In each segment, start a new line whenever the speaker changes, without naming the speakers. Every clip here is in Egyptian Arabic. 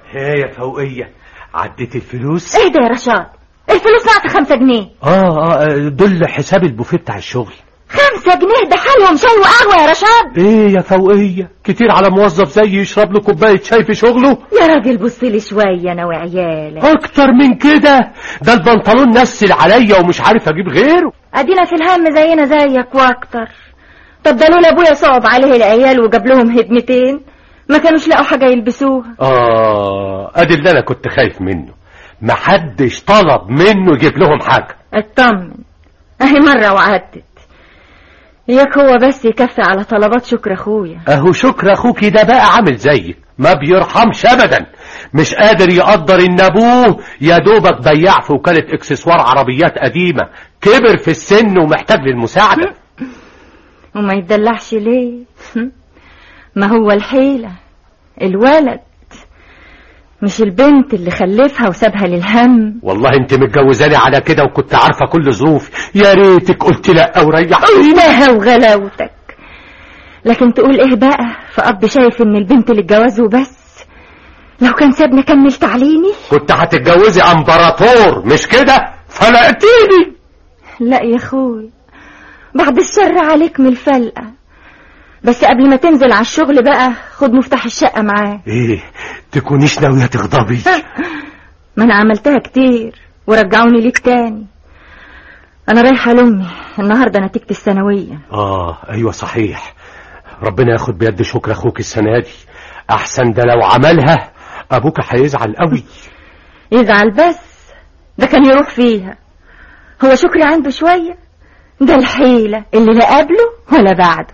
ايه يا فوقية عديت الفلوس
ايه ده يا رشاد الفلوس ناقصة خمسة جنيه
اه اه دول حساب البوفيه بتاع الشغل
خمسة جنيه ده حالهم شاي وقهوة يا رشاد
ايه يا فوقية كتير على موظف زي يشرب له كوباية شاي في شغله
يا راجل بص لي شوية انا وعيالك
اكتر من كده ده البنطلون نسل عليا ومش عارف اجيب غيره
ادينا في الهم زينا زيك واكتر طب ده لولا ابويا صعب عليه العيال وجاب لهم هدمتين ما كانوش لقوا حاجة يلبسوها
اه ادي اللي انا كنت خايف منه محدش طلب منه يجيب لهم حاجة
اطمن اهي مرة وعدت اياك هو بس يكفي على طلبات شكر اخويا
اهو شكر اخوكي ده بقى عامل زيك ما بيرحمش ابدا مش قادر يقدر ان ابوه يا دوبك بياع في وكالة اكسسوار عربيات قديمة كبر في السن ومحتاج للمساعدة
وما يتدلعش ليه ما هو الحيلة الولد مش البنت اللي خلفها وسابها للهم
والله انت متجوزاني على كده وكنت عارفة كل ظروف يا ريتك قلت لا وريحتني
قلناها وغلاوتك لكن تقول ايه بقى فأب شايف ان البنت للجواز وبس لو كان سابني كمل تعليمي
كنت هتتجوزي امبراطور مش كده فلقتيني
لا يا اخوي بعد الشر عليك من الفلقة بس قبل ما تنزل على الشغل بقى خد مفتاح الشقة معاه
ايه تكونيش ناوية تغضبي
ما انا عملتها كتير ورجعوني ليك تاني انا رايحة لامي النهاردة نتيجة الثانوية
اه ايوه صحيح ربنا ياخد بيد شكر اخوك السنة دي احسن ده لو عملها ابوك هيزعل قوي
يزعل بس ده كان يروح فيها هو شكري عنده شوية ده الحيلة اللي لا قبله ولا بعده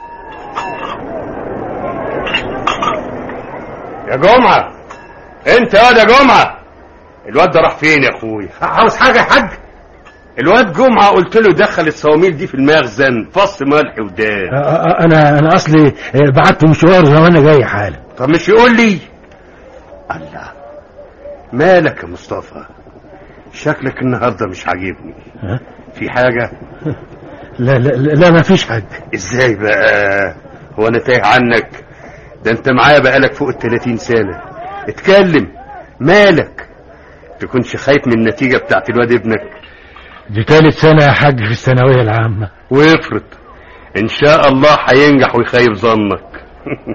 يا جمعة انت يا يا جمعة الواد ده راح فين يا اخويا عاوز حاجة يا حاج الواد جمعة قلت له دخل الصواميل دي في المخزن فص ملح ودان
انا انا اصلي بعت مشوار وانا جاي حالا
طب مش يقول لي الله مالك يا مصطفى شكلك النهارده مش عاجبني
ها؟
في حاجة
لا لا لا, لا ما فيش حاجة
ازاي بقى هو انا تايه عنك ده انت معايا بقالك فوق ال 30 سنة اتكلم مالك تكونش خايف من النتيجة بتاعت الواد ابنك
دي تالت سنة يا حاج في الثانوية العامة
وافرض ان شاء الله هينجح ويخيب ظنك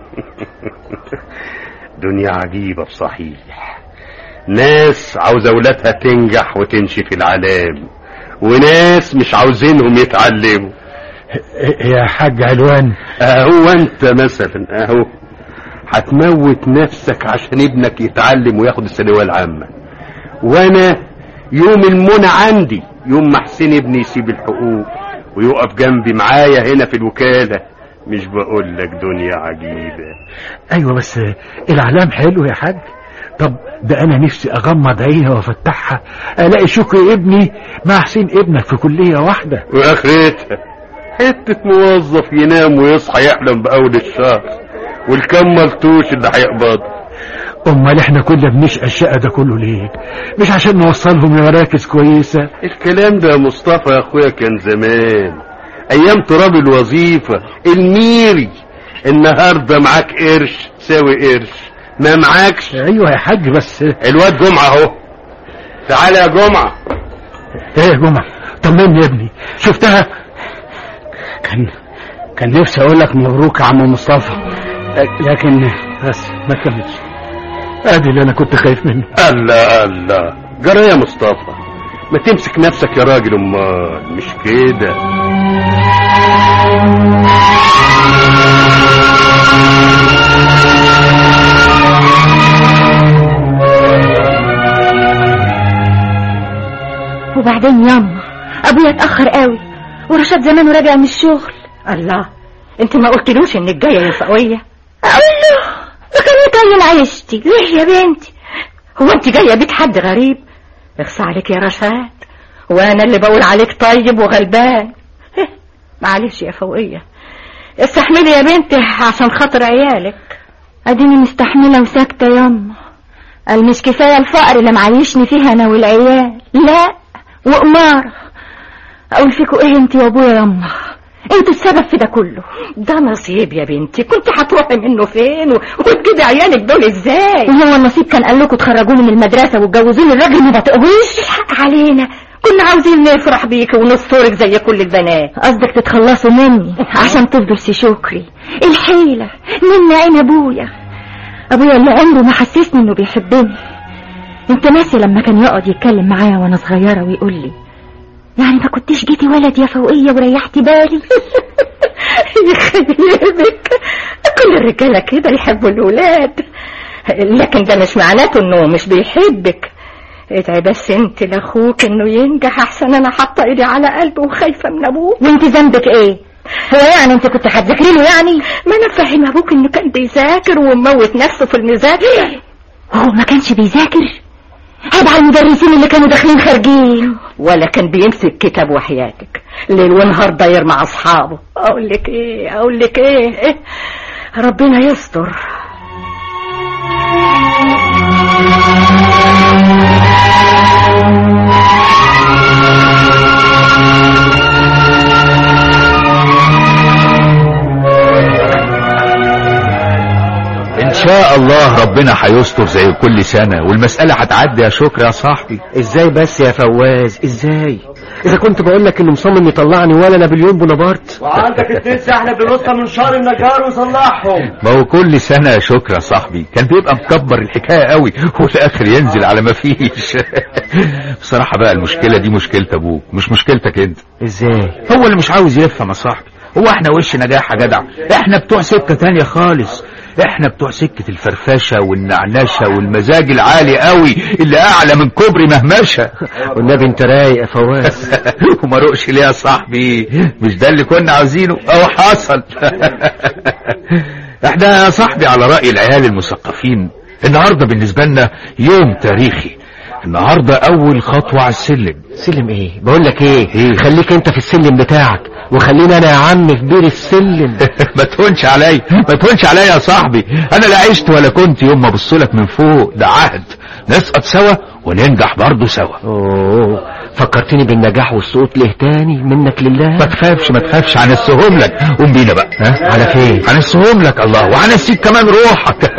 دنيا عجيبة بصحيح ناس عاوزة ولادها تنجح وتمشي في العلام وناس مش عاوزينهم يتعلموا
يا حاج علوان
اهو انت مثلا اهو هتموت نفسك عشان ابنك يتعلم وياخد الثانويه العامه وانا يوم المنى عندي يوم ما حسين ابني يسيب الحقوق ويقف جنبي معايا هنا في الوكاله مش بقول لك دنيا عجيبه
ايوه بس الاعلام حلو يا حاج طب ده انا نفسي اغمض عيني وافتحها الاقي شكري ابني مع حسين ابنك في كلية واحدة
واخرتها حته موظف ينام ويصحى يحلم باول الشهر والكم ملتوش اللي هيقبضه
امال احنا كنا بنشقى الشقة ده كله ليه مش عشان نوصلهم لمراكز كويسة
الكلام ده يا مصطفى يا اخويا كان زمان ايام تراب الوظيفة الميري النهاردة معاك قرش تساوي قرش ما معاكش
ايوه يا حاج بس
الواد جمعة اهو تعالى يا جمعة
ايه يا جمعة طمني يا ابني شفتها
كان كان نفسي اقول لك مبروك يا عم مصطفى لكن
بس ما كملش ادي اللي انا كنت خايف منه
الله الله جرى يا مصطفى ما تمسك نفسك يا راجل امال مش كده
وبعدين ياما ابويا اتاخر قوي ورشاد زمانه راجع من الشغل الله انت ما قلتلوش انك جايه يا فقويه اقول له ده كان يطين عيشتي ليه يا بنتي هو انت جايه بيت حد غريب اخصى عليك يا رشاد وانا اللي بقول عليك طيب وغلبان إيه، معلش يا فوقيه استحملي يا بنتي عشان خاطر عيالك اديني مستحمله وساكته ياما قال مش كفايه الفقر اللي معيشني فيها انا والعيال لا وقمار اقول فيكوا ايه انت وابويا ياما انتوا السبب في ده كله
ده نصيب يا بنتي كنت هتروحي منه فين و- وتجيبي عيالك دول ازاي
وهو النصيب كان قال لكم تخرجوني من المدرسة وتجوزوني الراجل ما بطقهوش
الحق علينا كنا عاوزين نفرح بيك ونسترك زي كل البنات
قصدك تتخلصوا مني عشان تفضل سي شكري الحيلة من عين ابويا ابويا اللي عمره ما حسسني انه بيحبني انت ناسي لما كان يقعد يتكلم معايا وانا صغيرة ويقول لي يعني ما كنتش جيتي ولد يا فوقية وريحتي بالي
يخيبك كل الرجالة كده يحبوا الولاد لكن ده مش معناته انه مش بيحبك ادعي بس انت لاخوك انه ينجح احسن انا حاطه ايدي على قلبه وخايفه من ابوه
وانت ذنبك ايه هو يعني انت كنت هتذاكري له يعني
ما انا فاهم ابوك انه كان بيذاكر ومموت نفسه في المذاكره
وهو ما كانش بيذاكر عيب على المدرسين اللي كانوا داخلين خارجين
ولا كان بيمسك كتاب وحياتك ليل ونهار داير مع اصحابه اقول لك ايه اقول لك ايه إيه؟ ربنا يستر
ان شاء الله ربنا هيستر زي كل سنة والمسألة هتعدي يا شكري يا صاحبي
ازاي بس يا فواز ازاي اذا كنت بقول لك انه مصمم يطلعني ولا نابليون بونابرت
وعندك اتنين سحلة بنصها من شهر النجار وصلحهم
ما هو كل سنة يا شكري يا صاحبي كان بيبقى مكبر الحكاية قوي وفي الاخر ينزل على ما فيش بصراحة بقى المشكلة دي مشكلة ابوك مش مشكلتك انت
ازاي
هو اللي مش عاوز يفهم يا صاحبي هو احنا وش نجاح يا جدع احنا بتوع سكة تانية خالص احنا بتوع سكة الفرفشة والنعنشة والمزاج العالي قوي اللي اعلى من كوبري مهمشة
والنبي انت رايق يا فواز
وما رقش ليه يا صاحبي مش ده اللي كنا عاوزينه او حصل احنا يا صاحبي على رأي العيال المثقفين النهاردة بالنسبة لنا يوم تاريخي النهاردة اول خطوة على السلم
سلم ايه بقول لك ايه
إيه؟
خليك انت في السلم بتاعك وخلينا انا يا عم في بير السلم
ما تهونش عليا ما تهونش عليا يا صاحبي انا لا عشت ولا كنت يوم ما ابصلك من فوق ده عهد نسقط سوا وننجح برضه سوا
اوه فكرتني بالنجاح والسقوط ليه تاني منك لله
ما تخافش ما تخافش هنسهم لك قوم بينا بقى ها
على فين
هنسهم لك الله وهنسيك كمان روحك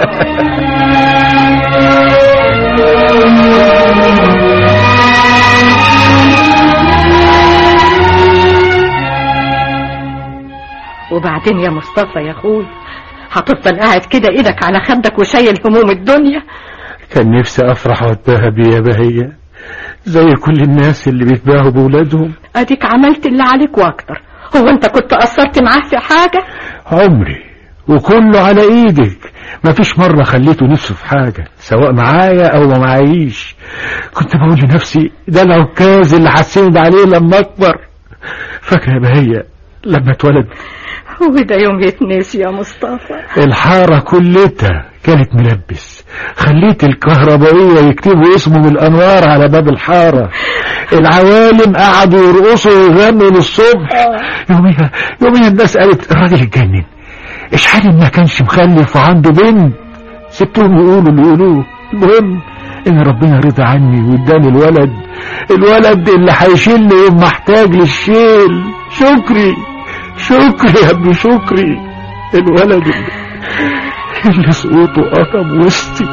وبعدين يا مصطفى يا اخوي هتفضل قاعد كده ايدك على خدك وشايل هموم الدنيا
كان نفسي افرح واتباهى بيه يا بهية زي كل الناس اللي بيتباهوا بولادهم
اديك عملت اللي عليك واكتر هو انت كنت قصرت معاه في حاجة
عمري وكله على ايدك مفيش مرة خليته نفسه في حاجة سواء معايا او ما معايش كنت بقول لنفسي ده العكاز اللي هسند عليه لما اكبر فاكرة يا بهية لما اتولد
وده يوم يتنسي يا مصطفى
الحارة كلتها كانت ملبس خليت الكهربائية يكتبوا اسمه من الأنوار على باب الحارة العوالم قعدوا يرقصوا ويغنوا للصبح يوميها يوميها الناس قالت الراجل اتجنن اشحال ما كانش مخلف وعنده بنت سبتهم يقولوا اللي يقولوه المهم ان ربنا رضى عني واداني الولد الولد اللي هيشيلني يوم ما احتاج للشيل شكري شكري يا ابني شكري الولد اللي, اللي صوته قطم وسطي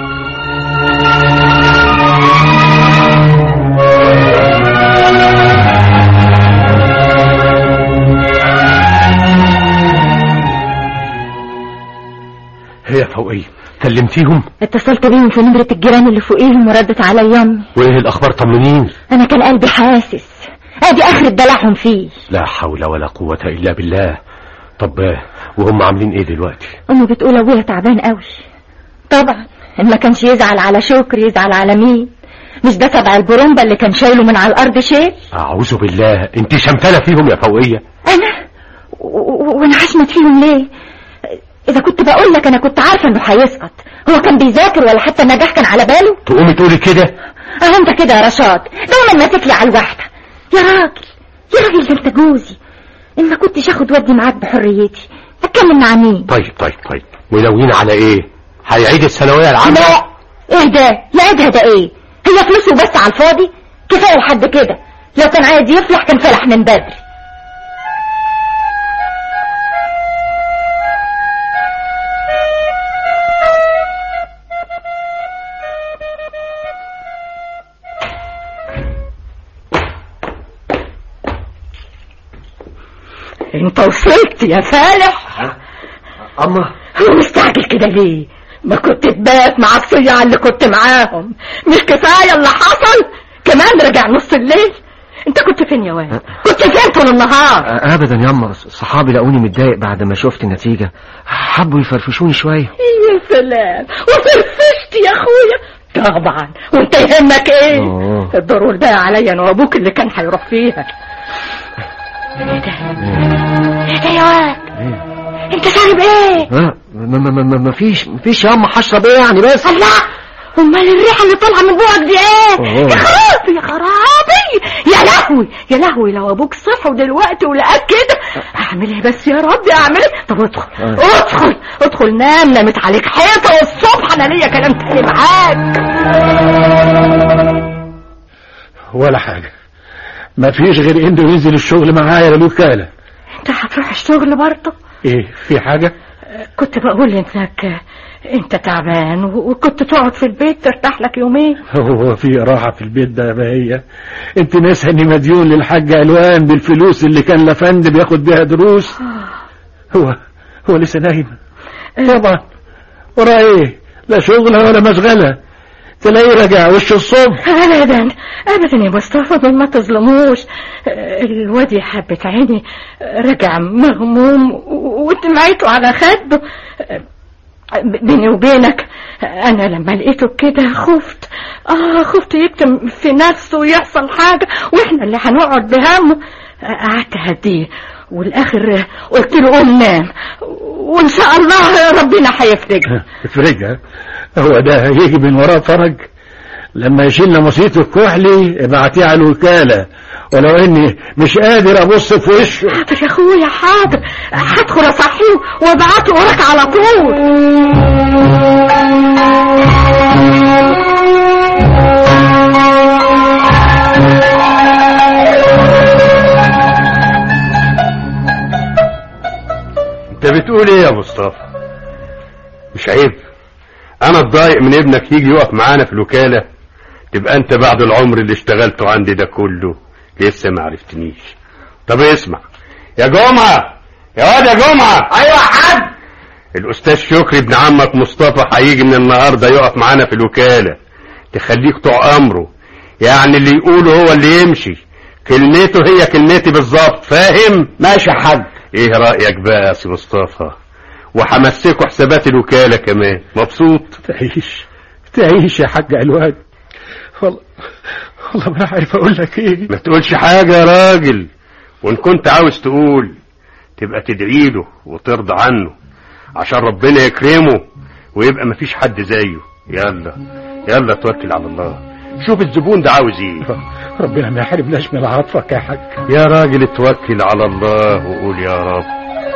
هي يا فوقية كلمتيهم
اتصلت بيهم في نمرة الجيران اللي فوقيهم وردت عليا امي
وايه الاخبار طمنين
انا كان قلبي حاسس ادي اخر دلعهم فيه
لا حول ولا قوة الا بالله طب وهم عاملين ايه دلوقتي
امي بتقول ابويا تعبان قوي طبعا ان ما كانش يزعل على شكر يزعل على مين مش ده تبع البرومبا اللي كان شايله من على الارض شيل
اعوذ بالله انت شمتانة فيهم يا فوقية
انا و- و- وانا هشمت فيهم ليه اذا كنت بقول لك انا كنت عارفه انه هيسقط هو كان بيذاكر ولا حتى النجاح كان على باله
تقومي تقولي كده
اه انت كده يا رشاد دايما ماسك لي على الواحده يا راجل يا راجل ده انت جوزي ان ما كنتش اخد ودي معاك بحريتي اتكلم مع مين
طيب طيب طيب وناويين على ايه هيعيد الثانوية العامة
لا ايه ده يعيدها ده ايه هي فلوسه بس على الفاضي كفايه لحد كده لو كان عايز يفلح كان فلح من بدري
انت وصلت يا فالح
اما
هو مستعجل كده ليه ما كنت تبات مع الصياع اللي كنت معاهم مش كفاية اللي حصل كمان رجع نص الليل انت كنت فين يا واد كنت فين طول النهار
ابدا ياما صحابي لقوني متضايق بعد ما شفت النتيجة حبوا يفرفشوني شوية
يا سلام وفرفشت يا اخويا طبعا وانت يهمك ايه
أوه.
الدور والباقي عليا انا وابوك اللي كان هيروح فيها ايه ده ايه يا واد انت شارب ايه
ها ما ما ما ما فيش ما فيش ياما هشرب ايه يعني بس
الله امال الريحه اللي طالعه من بوقك دي ايه
أوه.
يا خرابي يا خرابي يا لهوي يا لهوي لو ابوك صحى دلوقتي ولقاك كده اعمل ايه بس يا ربي اعمل ايه طب ادخل
أه.
ادخل ادخل نام نامت عليك حيطه والصبح انا ليا كلام تاني معاك
ولا حاجة ما فيش غير انه ينزل الشغل معايا للوكالة
انت هتروح الشغل برضه
ايه في حاجة
كنت بقول انك انت تعبان و- وكنت تقعد في البيت ترتاح لك يومين
هو في راحة في البيت ده يا بهية انت ناسها اني مديون للحاج علوان بالفلوس اللي كان لفند بياخد بيها دروس هو هو لسه نايم طبعا وراه ايه لا شغلة ولا مشغلة تلاقيه راجع وش الصبح
ابدا ابدا يا مصطفى دول ما تظلموش الواد يا حبة عيني رجع مغموم و- ودمعته على خده بيني وبينك انا لما لقيته كده خفت اه خفت يكتم في نفسه ويحصل حاجة واحنا اللي هنقعد بهمه قعدت هديه والاخر قلت له قوم نام وان شاء الله ربنا هيفرجها
افرجها هو ده هيجي من وراه فرج لما يشيل نمصيته الكحلي ابعتيه على الوكالة ولو اني مش قادر ابص في وشه
حاضر يا اخويا حاضر هدخل اصحيه وابعته وراك على طول
انت بتقول ايه يا مصطفى مش عيب انا اتضايق من ابنك يجي يقف معانا في الوكالة تبقى انت بعد العمر اللي اشتغلته عندي ده كله لسه ما عرفتنيش طب اسمع يا جمعة يا واد يا جمعة ايوه يا حاج الاستاذ شكري ابن عمك مصطفى هيجي من النهارده يقف معانا في الوكالة تخليك طوع امره يعني اللي يقوله هو اللي يمشي كلمته هي كلمتي بالظبط فاهم ماشي يا حاج ايه رأيك بقى يا سي مصطفى وهمسكوا حسابات الوكالة كمان مبسوط
تعيش تعيش يا حاج علوان والله والله ما عارف اقول لك ايه
ما تقولش حاجة يا راجل وان كنت عاوز تقول تبقى تدعي له وترضى عنه عشان ربنا يكرمه ويبقى مفيش حد زيه يلا يلا توكل على الله شوف الزبون ده عاوز ايه
ربنا ما يحرمناش من عطفك يا حاج
يا راجل توكل على الله وقول يا رب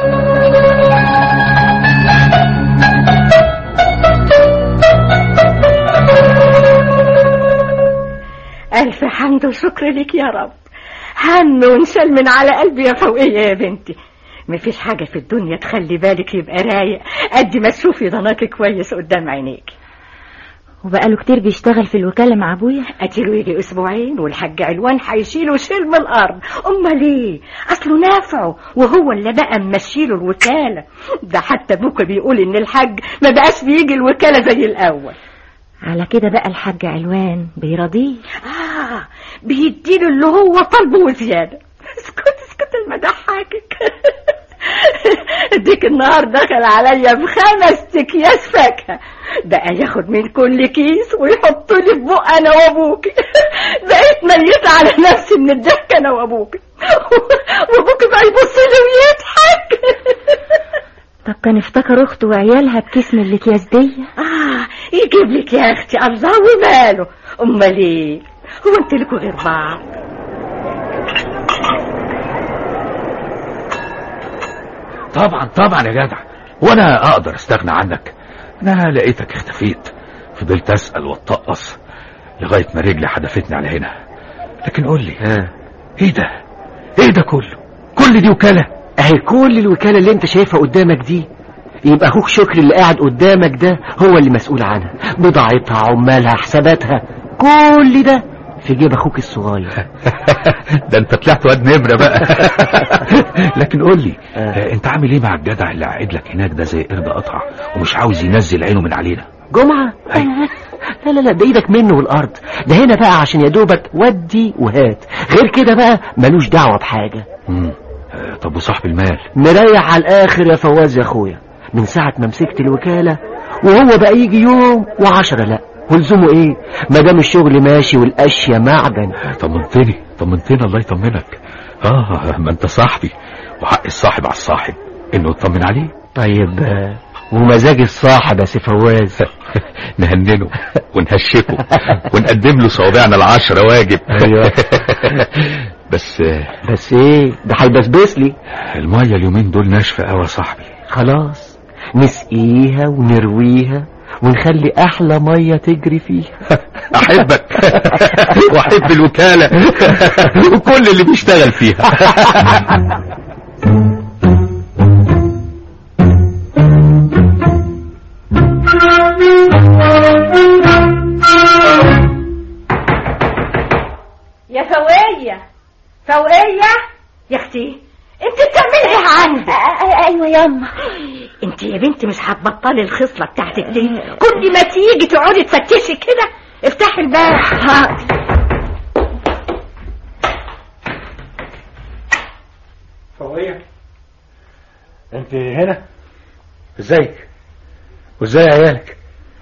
ألف حمد وشكر لك يا رب هم وانشال من على قلبي يا فوقية يا بنتي مفيش حاجة في الدنيا تخلي بالك يبقى رايق قد ما تشوفي ضناكي كويس قدام عينيك
وبقاله كتير بيشتغل في الوكالة مع ابويا
اديله يجي اسبوعين والحاج علوان هيشيله شيل من الارض امال ايه اصله نافعه وهو اللي بقى ممشيله الوكاله ده حتى ابوك بيقول ان الحاج ما بقاش بيجي الوكاله زي الاول
على كده بقى الحاج علوان بيرضيه
اه بيديله اللي هو طالبه وزياده اسكت اسكت المضحكك ديك النهار دخل عليا بخمس اكياس فاكهه بقى ياخد من كل كيس ويحط لي في بق انا وابوك بقيت ميتة على نفسي من الضحك انا وابوك وابوك بقى يبص لي ويضحك
طب كان افتكر اخته وعيالها بكيس من الاكياس دي
اه يجيب لك يا اختي الله وماله امال ايه هو انت لكوا غير بعض
طبعا طبعا يا جدع وانا اقدر استغنى عنك انا لقيتك اختفيت فضلت اسال واتطقص لغايه ما رجلي حدفتني على هنا لكن قول لي
ها
ايه ده ايه ده كله كل دي وكاله
اهي كل الوكالة اللي انت شايفها قدامك دي يبقى اخوك شكري اللي قاعد قدامك ده هو اللي مسؤول عنها بضاعتها عمالها حساباتها كل ده في جيب اخوك الصغير
ده انت طلعت واد نمرة بقى لكن قول لي آه. انت عامل ايه مع الجدع اللي قاعد لك هناك ده زي قرد قطع ومش عاوز ينزل عينه من علينا
جمعة لا لا لا ده ايدك منه والارض ده هنا بقى عشان يا دوبك ودي وهات غير كده بقى ملوش دعوة بحاجة
مم. آه طب وصاحب المال
مريح على الاخر يا فواز يا اخويا من ساعة ما مسكت الوكالة وهو بقى يجي يوم وعشرة لا ولزومه ايه ما دام الشغل ماشي والاشياء معدن
طمنتني طمنتني الله يطمنك اه ما انت صاحبي وحق الصاحب على الصاحب انه يطمن عليه
طيب آه، ومزاج الصاحب يا سي فواز
نهننه ونهشكه ونقدم له صوابعنا العشرة واجب
أيوة.
بس آه،
بس ايه ده هيبسبس لي
المية اليومين دول ناشفة قوي يا صاحبي
خلاص نسقيها ونرويها ونخلي احلى ميه تجري فيها
احبك واحب الوكالة وكل اللي بيشتغل فيها
يا فوقية فوقية يا اختي انت بتعملي ايه عندك
ايوه ياما
انت يا بنتي مش هتبطلي الخصلة بتاعتك دي كل ما تيجي تقعدي تفتشي كده افتحي الباب ها.
فوقية انت هنا ازيك وازاي عيالك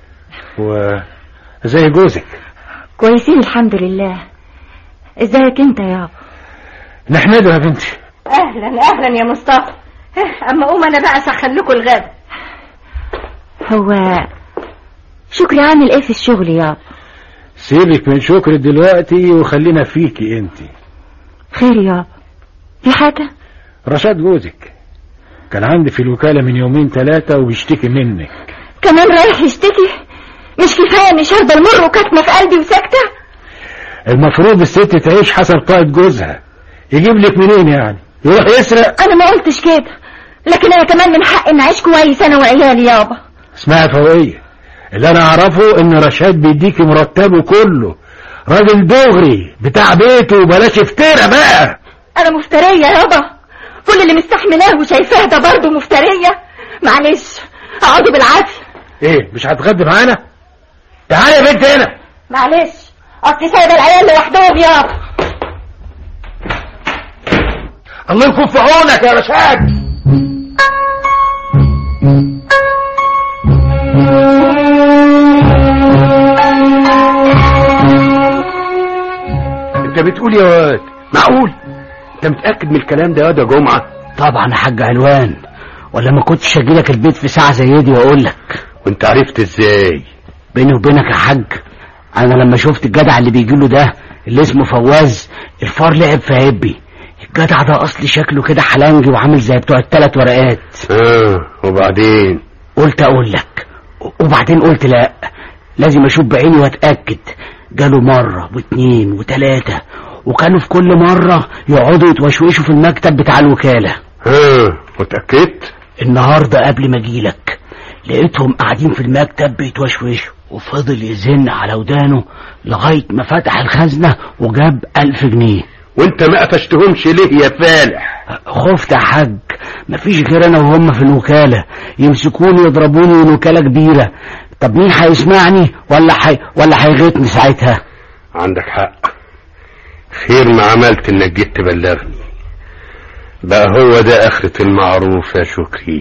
وازاي جوزك
كويسين الحمد لله ازيك انت يابا
نحمده يا بنتي
اهلا اهلا يا مصطفى اه، اما قوم انا بقى اسخن لكم الغدا
هو شكري عامل ايه في الشغل يابا
سيبك من شكر دلوقتي وخلينا فيكي انت
خير يابا في حاجة
رشاد جوزك كان عندي في الوكالة من يومين ثلاثة وبيشتكي منك
كمان رايح يشتكي مش كفاية اني شاربة المر وكاتمة في قلبي وساكتة
المفروض الست تعيش حسب طاقة جوزها يجيب لك منين يعني يروح يسرق
انا ما قلتش كده لكن انا كمان من حقي ان اعيش كويس انا وعيالي يابا
اسمعي فوقية اللي انا اعرفه ان رشاد بيديكي مرتبه كله راجل دغري بتاع بيته وبلاش افترى بقى
انا مفترية يابا كل اللي مستحملاه وشايفاه ده برضه مفترية معلش اقعدوا بالعافية
ايه مش هتغدي معانا تعالي يا بنت هنا
معلش اصل سايبة العيال لوحدهم يابا
الله يكون في عونك يا رشاد
انت بتقول يا واد معقول انت متاكد من الكلام ده يا واد يا جمعه
طبعا يا حاج علوان ولا ما كنتش اجي لك البيت في ساعه زي دي واقول لك
وانت عرفت ازاي
بيني وبينك يا حاج انا لما شفت الجدع اللي بيجي له ده اللي اسمه فواز الفار لعب في عبي الجدع ده اصلي شكله كده حلنجي وعامل زي بتوع الثلاث ورقات
اه وبعدين
قلت اقول لك وبعدين قلت لا لازم اشوف بعيني واتاكد جاله مره واتنين وتلاته وكانوا في كل مره يقعدوا يتوشوشوا في المكتب بتاع الوكاله
اه وتاكدت
النهارده قبل ما اجيلك لقيتهم قاعدين في المكتب بيتوشوشوا وفضل يزن على ودانه لغايه ما فتح الخزنه وجاب ألف جنيه
وانت ما قفشتهمش ليه يا فالح
خفت يا حاج مفيش غير انا وهم في الوكالة يمسكوني يضربوني من وكالة كبيرة طب مين هيسمعني ولا حي... ولا هيغيتني ساعتها
عندك حق خير ما عملت انك جيت تبلغني بقى هو ده اخرة المعروف يا شكري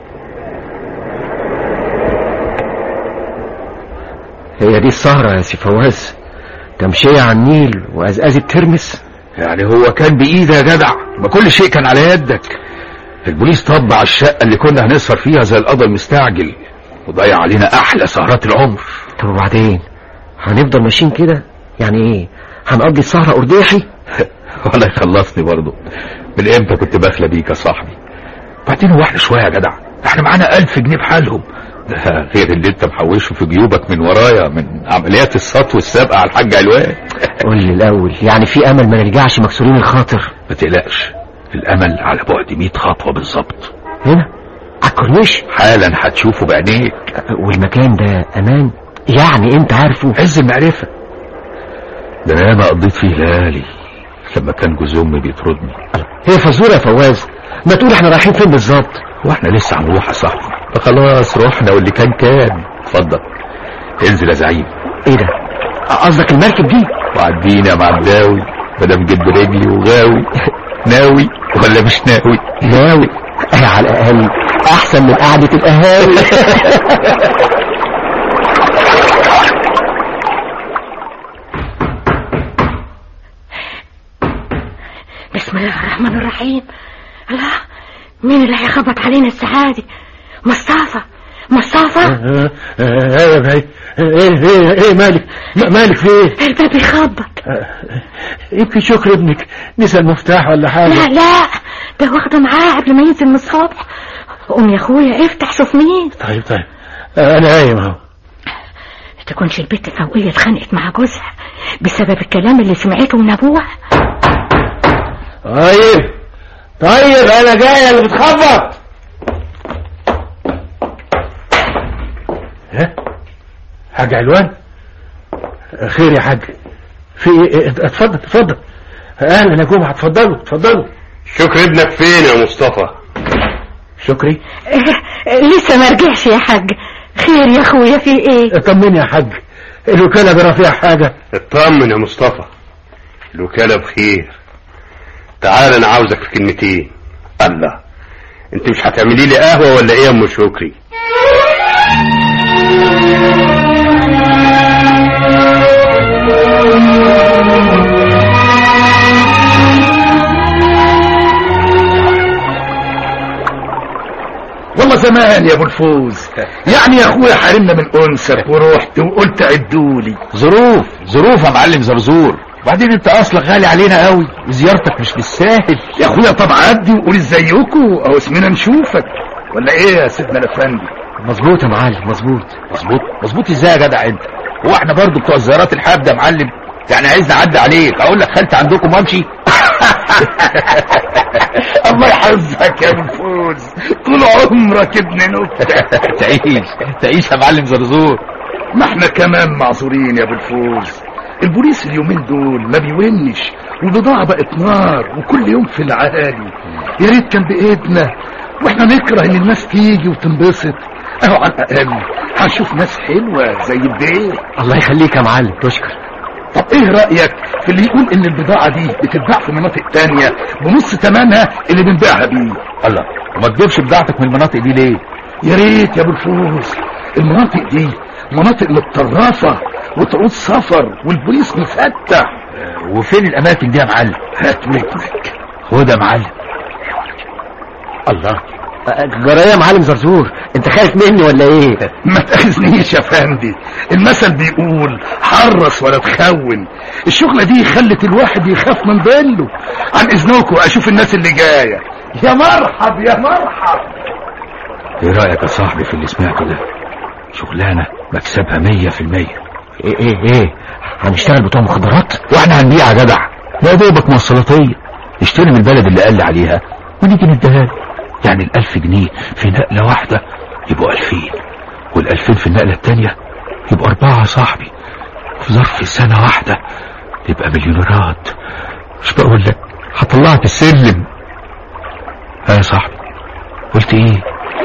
هي دي السهرة يا سي فواز تمشية على النيل وأزقازة ترمس
يعني هو كان بإيده يا جدع ما كل شيء كان على يدك البوليس طبع الشقة اللي كنا هنسهر فيها زي القضا المستعجل وضيع علينا أحلى سهرات العمر
طب وبعدين هنفضل ماشيين كده يعني ايه هنقضي السهرة أرداحي
ولا يخلصني برضه من امتى كنت باخله بيك يا صاحبي بعدين هو احنا شويه يا جدع احنا معانا ألف جنيه بحالهم ده غير اللي انت محوشه في جيوبك من ورايا من عمليات السطو والسابقه على الحاج علوان
قول لي الأول يعني في أمل ما نرجعش مكسورين الخاطر
ما تقلقش الامل على بعد 100 خطوه بالظبط
هنا على الكورنيش
حالا هتشوفه بعينيك
والمكان ده أمان يعني أنت عارفه
عز المعرفه ده انا ما قضيت فيه ليالي لما كان جوز امي بيطردني
هي فزورة يا فواز ما تقول احنا رايحين فين بالظبط
واحنا لسه هنروح يا صاحبي خلاص رحنا واللي كان كان اتفضل انزل يا زعيم
ايه ده قصدك المركب دي
وعدينا مع الداوي مدام جد رجلي وغاوي ناوي ولا مش ناوي
ناوي اه على الاقل احسن من قعدة القهاوي
بسم الله الرحمن الرحيم الله مين اللي هيخبط علينا الساعة دي مصطفى مصطفى
ايه ايه ايه ايه ايه مالك م- مالك في ايه
الباب بيخبط
يمكن شكر ابنك نسى المفتاح ولا
لا
حاجة
لا ده واخده معاه قبل ما ينزل من الصبح قوم يا اخويا افتح شوف مين
طيب طيب انا قايم اهو
تكونش البت فوقية اتخانقت مع جوزها بسبب الكلام اللي سمعته من ابوها
طيب طيب انا جاي اللي بتخبط ها حاج علوان خير يا حاج في ايه إيه؟ اتفضل اتفضل اهلا يا جمعه اتفضلوا اتفضلوا
شكر ابنك فين يا مصطفى
شكري
لسه ما رجعش يا حاج خير يا اخويا في ايه
طمني يا حاج الوكاله جرى فيها حاجه
اطمن يا مصطفى الوكالة بخير تعال انا عاوزك في كلمتين الله انت مش هتعملي لي قهوة ولا ايه يا ام شكري
والله زمان يا ابو الفوز يعني يا اخويا حرمنا من انسك ورحت وقلت عدولي ظروف ظروف يا معلم زرزور وبعدين انت اصلك غالي علينا قوي وزيارتك مش بالساهل يا اخويا طب عدي وقول ازيكم او اسمنا نشوفك ولا ايه يا سيدنا الافندي
مظبوط يا معلم مظبوط
مظبوط مظبوط ازاي يا جدع انت هو احنا برضو بتوع الزيارات الحابة يا معلم يعني عايزني اعدي عليك اقول لك خالتي عندكم وامشي الله يحفظك يا ابو الفوز طول عمرك ابن نكته تعيش تعيش يا معلم زرزور ما احنا كمان معذورين يا ابو الفوز البوليس اليومين دول ما بيونش والبضاعة بقت نار وكل يوم في العالي يا ريت كان بإيدنا واحنا نكره ان الناس تيجي وتنبسط اهو على الاقل هنشوف ناس حلوة زي البيت
الله يخليك يا معلم تشكر
طب ايه رأيك في اللي يقول ان البضاعة دي بتتباع في مناطق تانية بنص تمنها اللي بنبيعها بيه الله وما تجيبش بضاعتك من المناطق دي ليه يا ريت يا ابو الفوز المناطق دي مناطق متطرفة وتعود سفر والبوليس مفتح وفين الاماكن دي يا معلم هات ودنك خد يا معلم الله
جرايه يا معلم زرزور انت خايف مني ولا ايه
ما تأذنيش يا فندي المثل بيقول حرص ولا تخون الشغلة دي خلت الواحد يخاف من ظله عن اذنكم اشوف الناس اللي جاية يا مرحب يا مرحب ايه رأيك يا صاحبي في اللي سمعته ده شغلانة مكسبها مية في المية
ايه ايه ايه هنشتغل بتوع مخدرات
واحنا هنبيع يا جدع يا دوبك موصلاتية نشتري من البلد اللي قال عليها ونيجي نديها له. يعني الألف جنيه في نقلة واحدة يبقوا ألفين والألفين في النقلة التانية يبقوا أربعة يا صاحبي في ظرف سنة واحدة يبقى مليونيرات مش بقول لك هطلعك السلم ها يا صاحبي قلت ايه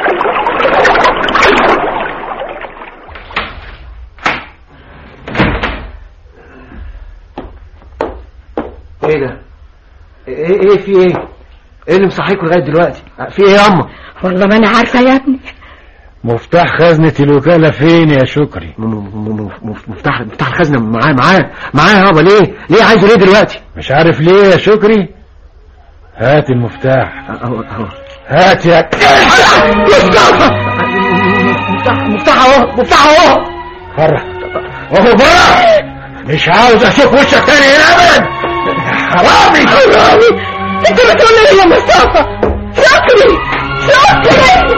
ايه ده ايه ايه في ايه ايه اللي مصحيكوا لغايه دلوقتي في ايه يا اما
والله ما انا عارفة يا ابني
مفتاح خزنة الوكالة فين يا شكري
م- م- م- مف- مفتاح مفتاح الخزنه معاه معاه معاه يابا ليه ليه عايزه ليه دلوقتي
مش عارف ليه يا شكري هات المفتاح
اهو اهو
هات يا
مفتاح مفتاح اهو مفتاح اهو
فرح وهو بره مش عاوز اشوف وشك تاني هنا ابدا حرامي
حرامي انت بتقول ايه يا مصطفى شكري شكري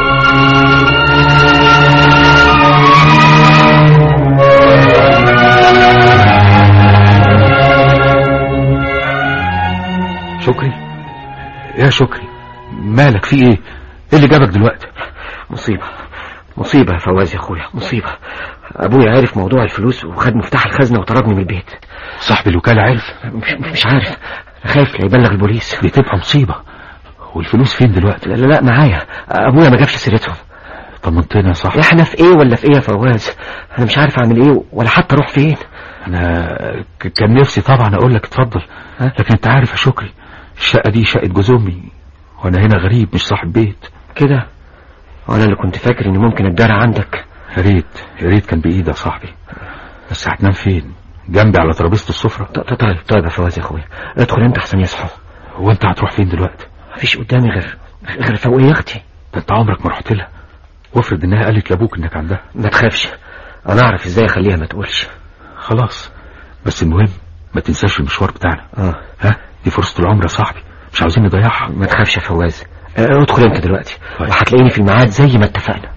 شكري يا شكري مالك في ايه ايه اللي جابك دلوقتي
مصيبه مصيبة يا فواز يا اخويا مصيبة ابويا عارف موضوع الفلوس وخد مفتاح الخزنة وطردني من البيت
صاحب الوكالة عرف
مش, مش عارف أنا خايف لا يبلغ البوليس
دي تبقى مصيبة والفلوس فين دلوقتي
لا لا, لا معايا ابويا ما جابش سيرتهم
طمنتنا يا صاحبي
احنا في ايه ولا في ايه يا فواز انا مش عارف اعمل ايه ولا حتى اروح فين
انا ك- كان نفسي طبعا اقول لك اتفضل
ها؟
لكن انت عارف يا شكري الشقة دي شقة جوز امي وانا هنا غريب مش صاحب بيت
كده وانا اللي كنت فاكر اني ممكن اتدارى عندك
يا ريت يا ريت كان بايدي يا صاحبي بس هتنام فين جنبي على ترابيزة السفرة
ط- ط- طيب طيب يا فواز يا اخويا ادخل انت احسن يصحوا
هو انت هتروح فين دلوقتي
مفيش قدامي غير غير فوقيه اختي
ده انت عمرك ما رحت لها وافرض انها قالت لابوك انك عندها
ما تخافش انا اعرف ازاي اخليها ما تقولش
خلاص بس المهم ما تنساش المشوار بتاعنا
اه
ها دي فرصة العمر يا صاحبي مش عاوزين نضيعها
ما تخافش يا فواز اه، ادخل انت دلوقتي
طيب.
وهتلاقيني في الميعاد زي ما اتفقنا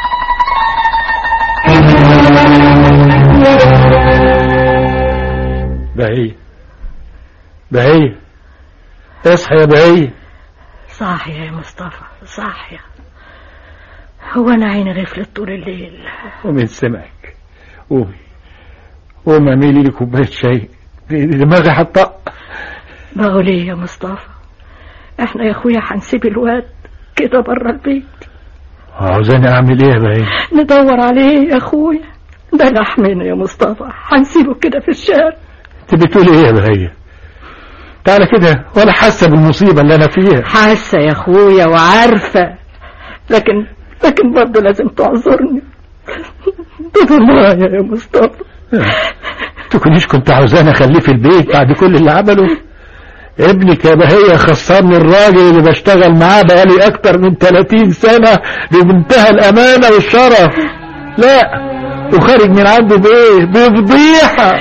بهية بهية اصحى يا بهية
صاحية يا مصطفى صاحية هو أنا عيني غفلت طول الليل
ومن سمعك قومي قومي اعملي لي كوباية شاي دماغي هتطق
بقول ايه يا مصطفى احنا يا اخويا هنسيب الواد كده بره البيت
عاوزاني اعمل ايه يا بهية
ندور عليه يا اخويا ده لحمنا يا مصطفى هنسيبه كده في الشارع
انت بتقولي ايه يا بهية تعالى كده ولا حاسة بالمصيبة اللي انا فيها
حاسة يا اخويا وعارفة لكن لكن برضه لازم تعذرني ده ضنايا يا مصطفى
تكونيش كنت عاوزاني اخليه في البيت بعد كل اللي عمله ابنك يا بهية خسرني الراجل اللي بشتغل معاه بقالي اكتر من 30 سنة بمنتهى الامانة والشرف لا وخارج من عنده بايه بفضيحة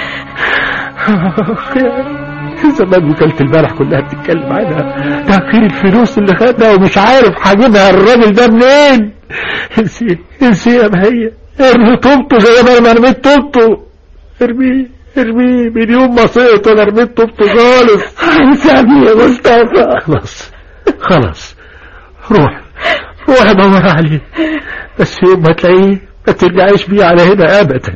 زمان وكالة البارح كلها بتتكلم عنها تأخير الفلوس اللي خدها ومش عارف هجيبها الراجل ده منين انسي انسي يا بهية ارمي طوبته زي ما انا رميت طوبته ارميه ارميه من يوم ما سقط انا رميت طوبته خالص
هنسامي يا مصطفى
خلاص خلاص روح روح ادور عليه بس يوم ما تلاقيه ما ترجعيش بيه على هنا ابدا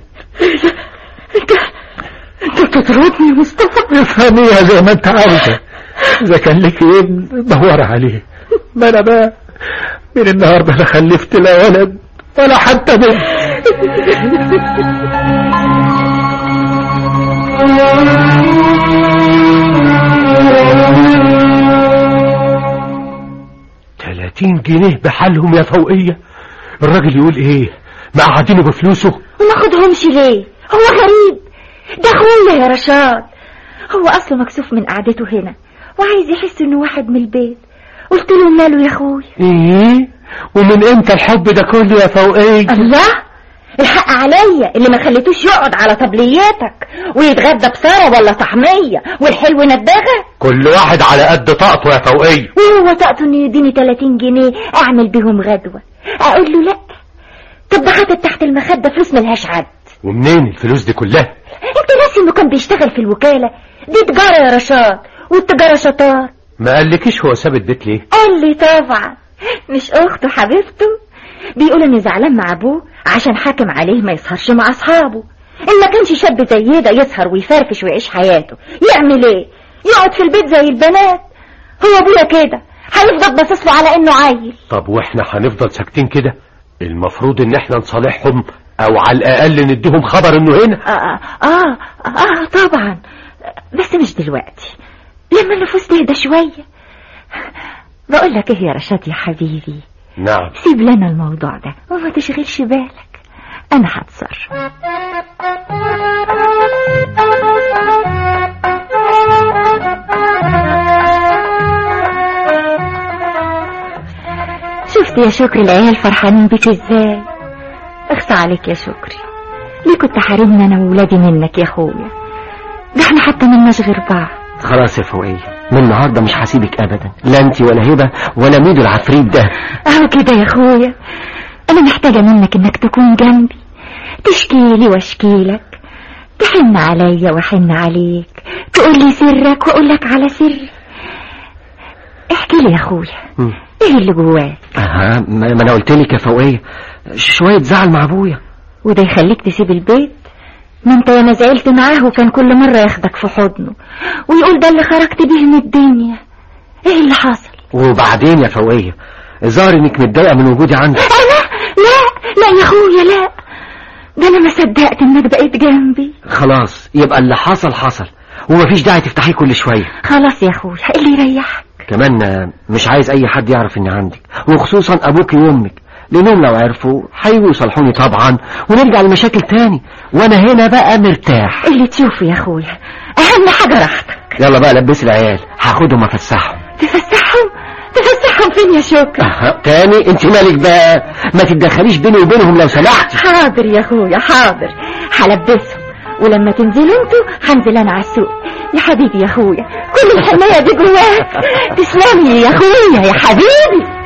انت بتطردني يا مصطفى
افهميها زي ما انت عاوزه اذا كان لك ابن دور عليه ما انا بقى من النهارده لا خلفت لا ولد ولا حتى بنت
تلاتين جنيه بحالهم يا فوقية الراجل يقول ايه ما قاعدينه بفلوسه
وما خدهمش ليه هو غريب ده اخويا يا رشاد هو اصله مكسوف من قعدته هنا وعايز يحس انه واحد من البيت قلت له ماله يا اخويا
ايه ومن امتى الحب ده كله يا فوقية
الله الحق عليا اللي ما خليتوش يقعد على طبلياتك ويتغدى بصارة ولا طعمية والحلو ندغة
كل واحد على قد طاقته يا فوقية
وهو طاقته انه يديني 30 جنيه اعمل بيهم غدوة اقول له لا طب ده حاطط تحت المخدة فلوس ملهاش عد
ومنين الفلوس دي كلها
انت ناسي انه كان بيشتغل في الوكالة دي تجارة يا رشاد والتجارة شطار
ما قالكيش هو ساب البيت ليه
قال لي طبعا مش اخته حبيبته بيقول انه زعلان مع ابوه عشان حاكم عليه ما يسهرش مع اصحابه ان ما كانش شاب زي ده يسهر ويفرفش ويعيش حياته يعمل ايه يقعد في البيت زي البنات هو ابويا كده هيفضل باصص له على انه عيل
طب واحنا هنفضل ساكتين كده المفروض ان احنا نصالحهم او على الاقل نديهم خبر انه هنا
آه, اه اه طبعا بس مش دلوقتي لما النفوس تهدى شوية بقول لك ايه يا رشاد يا حبيبي
نعم
سيب لنا الموضوع ده وما تشغلش بالك انا هتصرف شفت يا شكري العيال فرحانين بيك ازاي اخصى عليك يا شكري ليه كنت حارمنا انا وولادي منك يا اخويا ده احنا حتى ملناش غير بعض
خلاص يا فوقية من النهارده مش هسيبك ابدا لا انت ولا هبه ولا ميدو العفريت ده
اهو كده يا اخويا انا محتاجة منك انك تكون جنبي تشكيلي واشكيلك تحن عليا واحن عليك تقول لي سرك واقول لك على سري احكي لي يا اخويا
مم.
ايه اللي جواك
أها ما ما انا قلت لك يا فوقيه شويه زعل مع ابويا
وده يخليك تسيب البيت ما انت وانا زعلت معاه وكان كل مرة ياخدك في حضنه ويقول ده اللي خرجت بيه من الدنيا ايه اللي حصل
وبعدين يا فوقيه الظاهر انك متضايقه من وجودي عندك
انا لا لا يا اخويا لا ده انا ما صدقت انك بقيت جنبي
خلاص يبقى اللي حصل حصل ومفيش داعي تفتحيه كل شويه
خلاص يا اخويا اللي يريحك
كمان آه، مش عايز اي حد يعرف اني عندك وخصوصا ابوك وامك لانهم لو عرفوا هيجوا يصالحوني طبعا ونرجع لمشاكل تاني وانا هنا بقى مرتاح
اللي تشوفه يا اخويا اهم حاجة راحتك
يلا بقى لبس العيال هاخدهم افسحهم
تفسحهم تفسحهم فين يا شكرا
أها، تاني انت مالك بقى ما تتدخليش بيني وبينهم لو سمحتي
حاضر يا اخويا حاضر هلبسهم ولما تنزلوا انتوا هنزل انا على السوق يا حبيبي يا اخويا كل الحماية دي جواك تسلمي يا اخويا يا حبيبي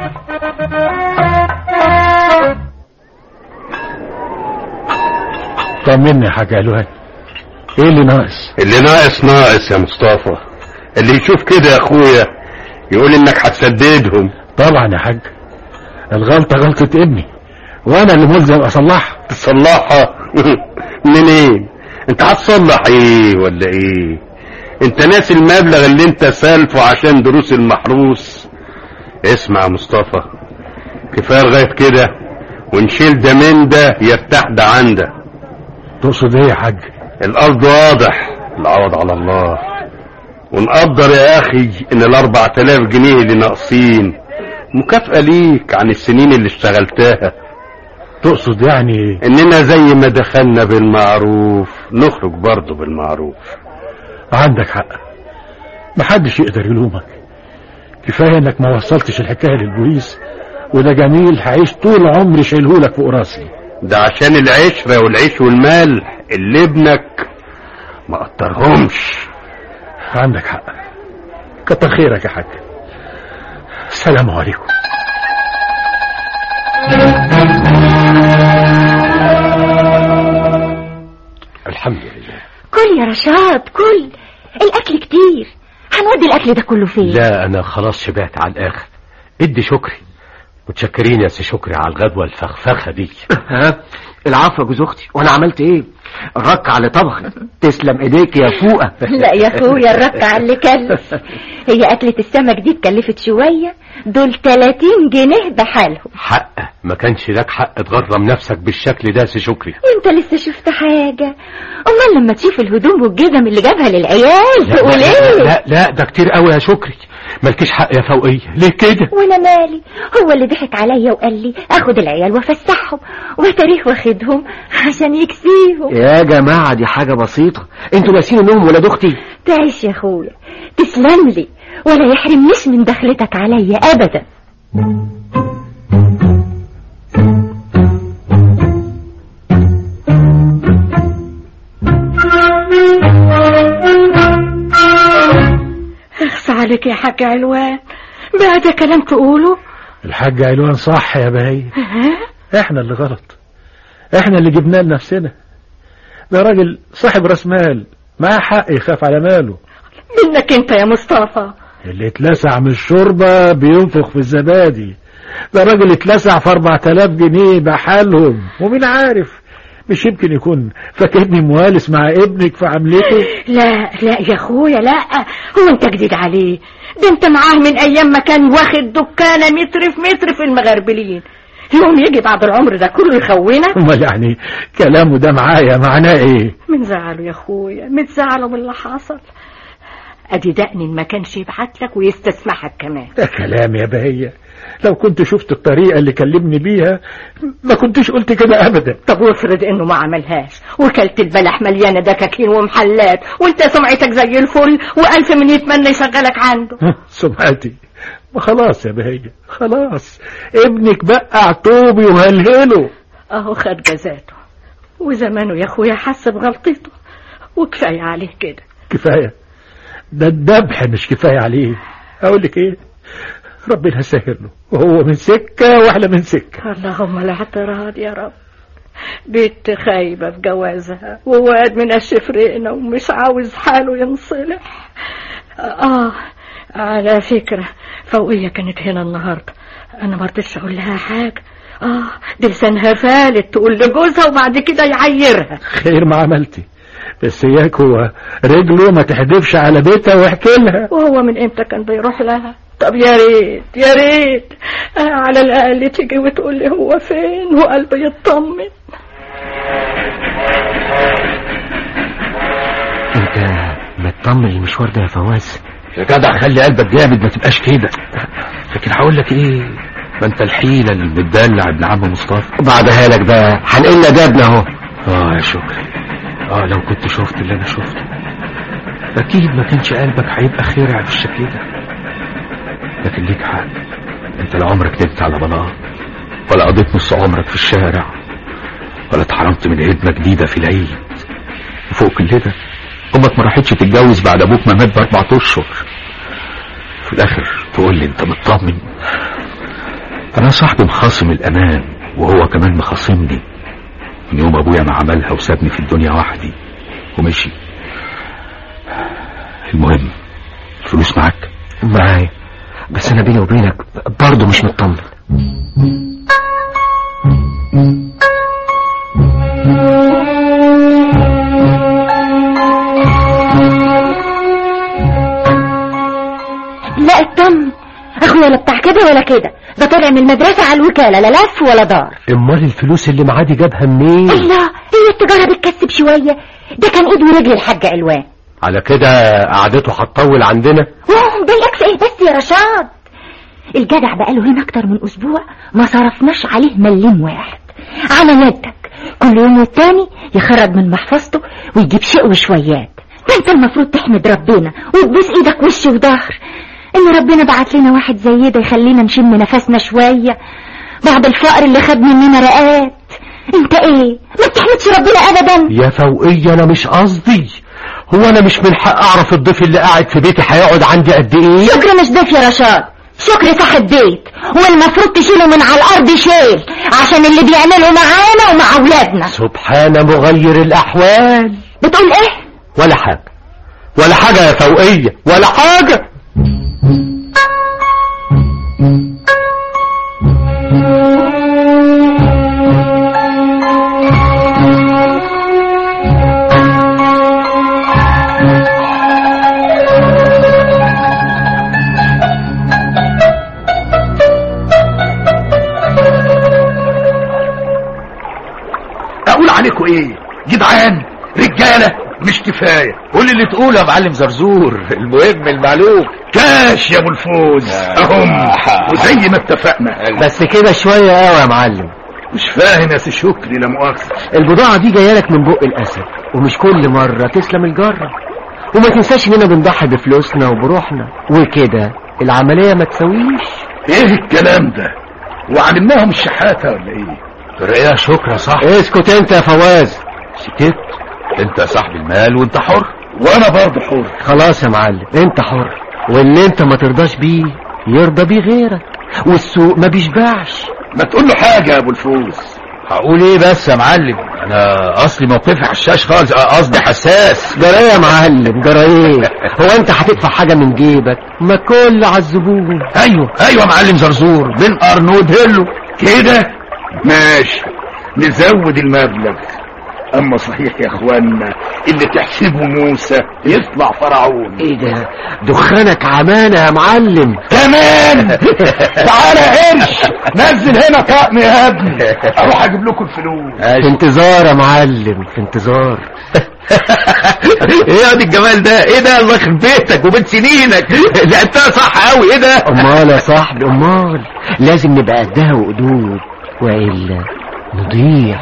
طمني يا حاج الوان ايه اللي ناقص
اللي ناقص ناقص يا مصطفى اللي يشوف كده يا اخويا يقول انك هتسددهم
طبعا يا حاج الغلطة غلطة ابني وانا اللي ملزم اصلحها
تصلحها منين انت هتصلح ايه ولا ايه انت ناسي المبلغ اللي انت سالفه عشان دروس المحروس اسمع يا مصطفى كفايه لغايه كده ونشيل ده من ده يرتاح ده عن ده
تقصد ايه يا حاج
الارض واضح العوض على الله ونقدر يا اخي ان الاربع تلاف جنيه اللي ناقصين مكافأة ليك عن السنين اللي اشتغلتها
تقصد يعني
اننا زي ما دخلنا بالمعروف نخرج برضه بالمعروف
عندك حق محدش يقدر يلومك كفاية انك ما وصلتش الحكاية للبوليس وده جميل هعيش طول عمري شايلهولك فوق راسي
ده عشان العشرة والعيش والملح اللي ابنك ما قدرهمش
عندك حق كتر خيرك يا حاج السلام عليكم
الحمد لله
كل يا رشاد كل الاكل كتير هنودي الاكل ده كله فين
لا انا خلاص شبعت على الاخر ادي شكري متشكرين يا سي شكري على الغدوة الفخفخة دي
ها العفو يا جوز اختي وانا عملت ايه الرك على طبخ تسلم ايديك يا فوقه
لا يا اخويا الرك على اللي كلف هي اكلة السمك دي اتكلفت شوية دول 30 جنيه بحالهم
حق ما كانش لك حق تغرم نفسك بالشكل ده يا سي شكري
انت لسه شفت حاجة امال لما تشوف الهدوم والجزم اللي جابها للعيال
لا
تقول
لا,
ايه
لا لا ده كتير قوي يا شكري مالكيش حق يا فوقية ليه كده
وانا مالي هو اللي ضحك عليا وقال لي اخد العيال وافسحهم وتاريخ واخدهم عشان يكسيهم
يا جماعه دي حاجه بسيطه انتوا ناسين انهم ولاد اختي
تعيش يا اخويا تسلم لي ولا يحرمنيش من دخلتك عليا ابدا اخص عليك يا حاج علوان بقى ده كلام تقوله
الحاج علوان صح يا بهي احنا اللي غلط احنا اللي جبناه لنفسنا ده راجل صاحب راس مال معاه حق يخاف على ماله
منك انت يا مصطفى
اللي اتلسع من الشوربة بينفخ في الزبادي ده راجل اتلسع في 4000 جنيه بحالهم ومين عارف مش يمكن يكون فاكرني موالس مع ابنك في عملته
لا لا يا اخويا لا هو انت جديد عليه ده انت معاه من ايام ما كان واخد دكانه متر في متر في المغربلين يوم يجي بعد العمر ده كله يخونك
امال يعني كلامه ده معايا معناه ايه
من زعله يا اخويا متزعله من اللي حصل ادي دقني ما كانش يبعت لك ويستسمحك كمان
ده كلام يا بهية لو كنت شفت الطريقة اللي كلمني بيها ما كنتش قلت كده ابدا
طب وافرض انه ما عملهاش وكلت البلح مليانه دكاكين ومحلات وانت سمعتك زي الفل والف من يتمنى يشغلك عنده
سمعتي ما خلاص يا بهية خلاص ابنك بقع طوبي وهلهله
اهو خد جزاته وزمانه يا اخويا حس بغلطته وكفايه عليه كده
كفاية ده الذبح مش كفاية عليه اقول لك ايه ربنا يسهل له وهو من سكة واحنا من سكة
اللهم لا اعتراض يا رب بنت خايبة في جوازها وواد من الشفرقنا ومش عاوز حاله ينصلح آه على فكرة فوقية كانت هنا النهاردة
انا ما رضيتش اقول لها حاجه اه دي لسانها فالت تقول لجوزها وبعد كده يعيرها
خير ما عملتي بس اياك هو رجله ما تحدفش على بيتها واحكي لها
وهو من امتى كان بيروح لها طب يا ريت يا ريت آه على الاقل تيجي وتقول لي هو فين وقلبي يطمن
انت مطمن المشوار ده يا فواز
يا جدع خلي قلبك جامد ما تبقاش كده لكن هقول لك ايه ما انت الحيله اللي متدلع ابن عم مصطفى
بعدها لك بقى هنقلنا جابنا اهو
اه يا شكري اه لو كنت شفت اللي انا شفته اكيد ما كانش قلبك هيبقى خيرع بالشكل ده لكن ليك حق انت لا عمرك نمت على بلاط ولا قضيت نص عمرك في الشارع ولا اتحرمت من هدمه جديده في العيد وفوق كل ده امك ما راحتش تتجوز بعد ابوك ما مات باربع اشهر في الاخر تقول لي انت مطمن انا صاحبي مخاصم الامان وهو كمان مخاصمني من يوم ابويا ما عملها وسابني في الدنيا وحدي ومشي المهم الفلوس معاك
معايا بس انا بيني وبينك برضه مش مطمن
لا اطمن اخويا لا بتاع كده ولا كده ده طلع من المدرسة على الوكالة لا لف ولا دار
امال الفلوس اللي معاه دي جابها منين
الله هي التجارة بتكسب شوية ده كان ايد ورجل الحاج علوان
على كده قعدته هتطول عندنا
واو ده يكفي ايه بس يا رشاد الجدع بقاله هنا اكتر من اسبوع ما صرفناش عليه مليم واحد على يدك كل يوم والتاني يخرج من محفظته ويجيب شيء وشويات ده انت المفروض تحمد ربنا وتبوس ايدك وش وظهر ان ربنا بعت لنا واحد زي ده يخلينا نشم نفسنا شوية بعد الفقر اللي خد مننا رقات انت ايه ما بتحمدش ربنا ابدا
يا فوقية انا مش قصدي هو انا مش من حق اعرف الضيف اللي قاعد في بيتي هيقعد عندي قد ايه
شكر مش ضيف يا رشاد شكر صاحب بيت والمفروض تشيله من على الارض شيل عشان اللي بيعمله معانا ومع اولادنا
سبحان مغير الاحوال
بتقول ايه
ولا حاجة ولا حاجة يا فوقية ولا حاجة
اقول عليكم ايه جدعان رجاله مش كفايه
قول اللي تقوله يا معلم زرزور المهم المعلوم
كاش يا ابو الفوز اهم وزي ما اتفقنا
بس كده شوية قوي يا معلم
مش فاهم يا سي شكري لا مؤاخذه
البضاعة دي جاية لك من بق الأسد ومش كل مرة تسلم الجرة وما تنساش اننا بنضحي بفلوسنا وبروحنا وكده العملية ما تسويش
ايه الكلام ده وعلمناهم الشحاته ولا ايه
رئيه شكرا صح
اسكت انت يا فواز
سكت انت صاحب المال وانت حر
وانا برضه حر
خلاص يا معلم انت حر واللي انت ما ترضاش بيه يرضى بيه غيرك والسوق ما بيشبعش
ما تقول له حاجه يا ابو الفوز
هقول ايه بس يا معلم انا اصلي موقفي حشاش خالص اه، قصدي حساس
جرى ايه يا معلم جرى ايه هو انت هتدفع حاجة من جيبك ما كل على الزبون
ايوه ايوه يا معلم زرزور بين ارنود هيلو
كده ماشي نزود المبلغ اما صحيح يا اخوانا اللي تحسبه موسى يطلع فرعون
ايه ده دخانك عمانة يا معلم
كمان تعالى يا قرش نزل هنا طقم يا ابني اروح اجيب لكم الفلوس
في انتظار يا معلم في انتظار
ايه يا دي الجمال ده ايه ده الله يخرب بيتك وبين سنينك لعبتها صح قوي ايه ده
امال يا صاحبي امال لازم نبقى قدها وقدود والا نضيع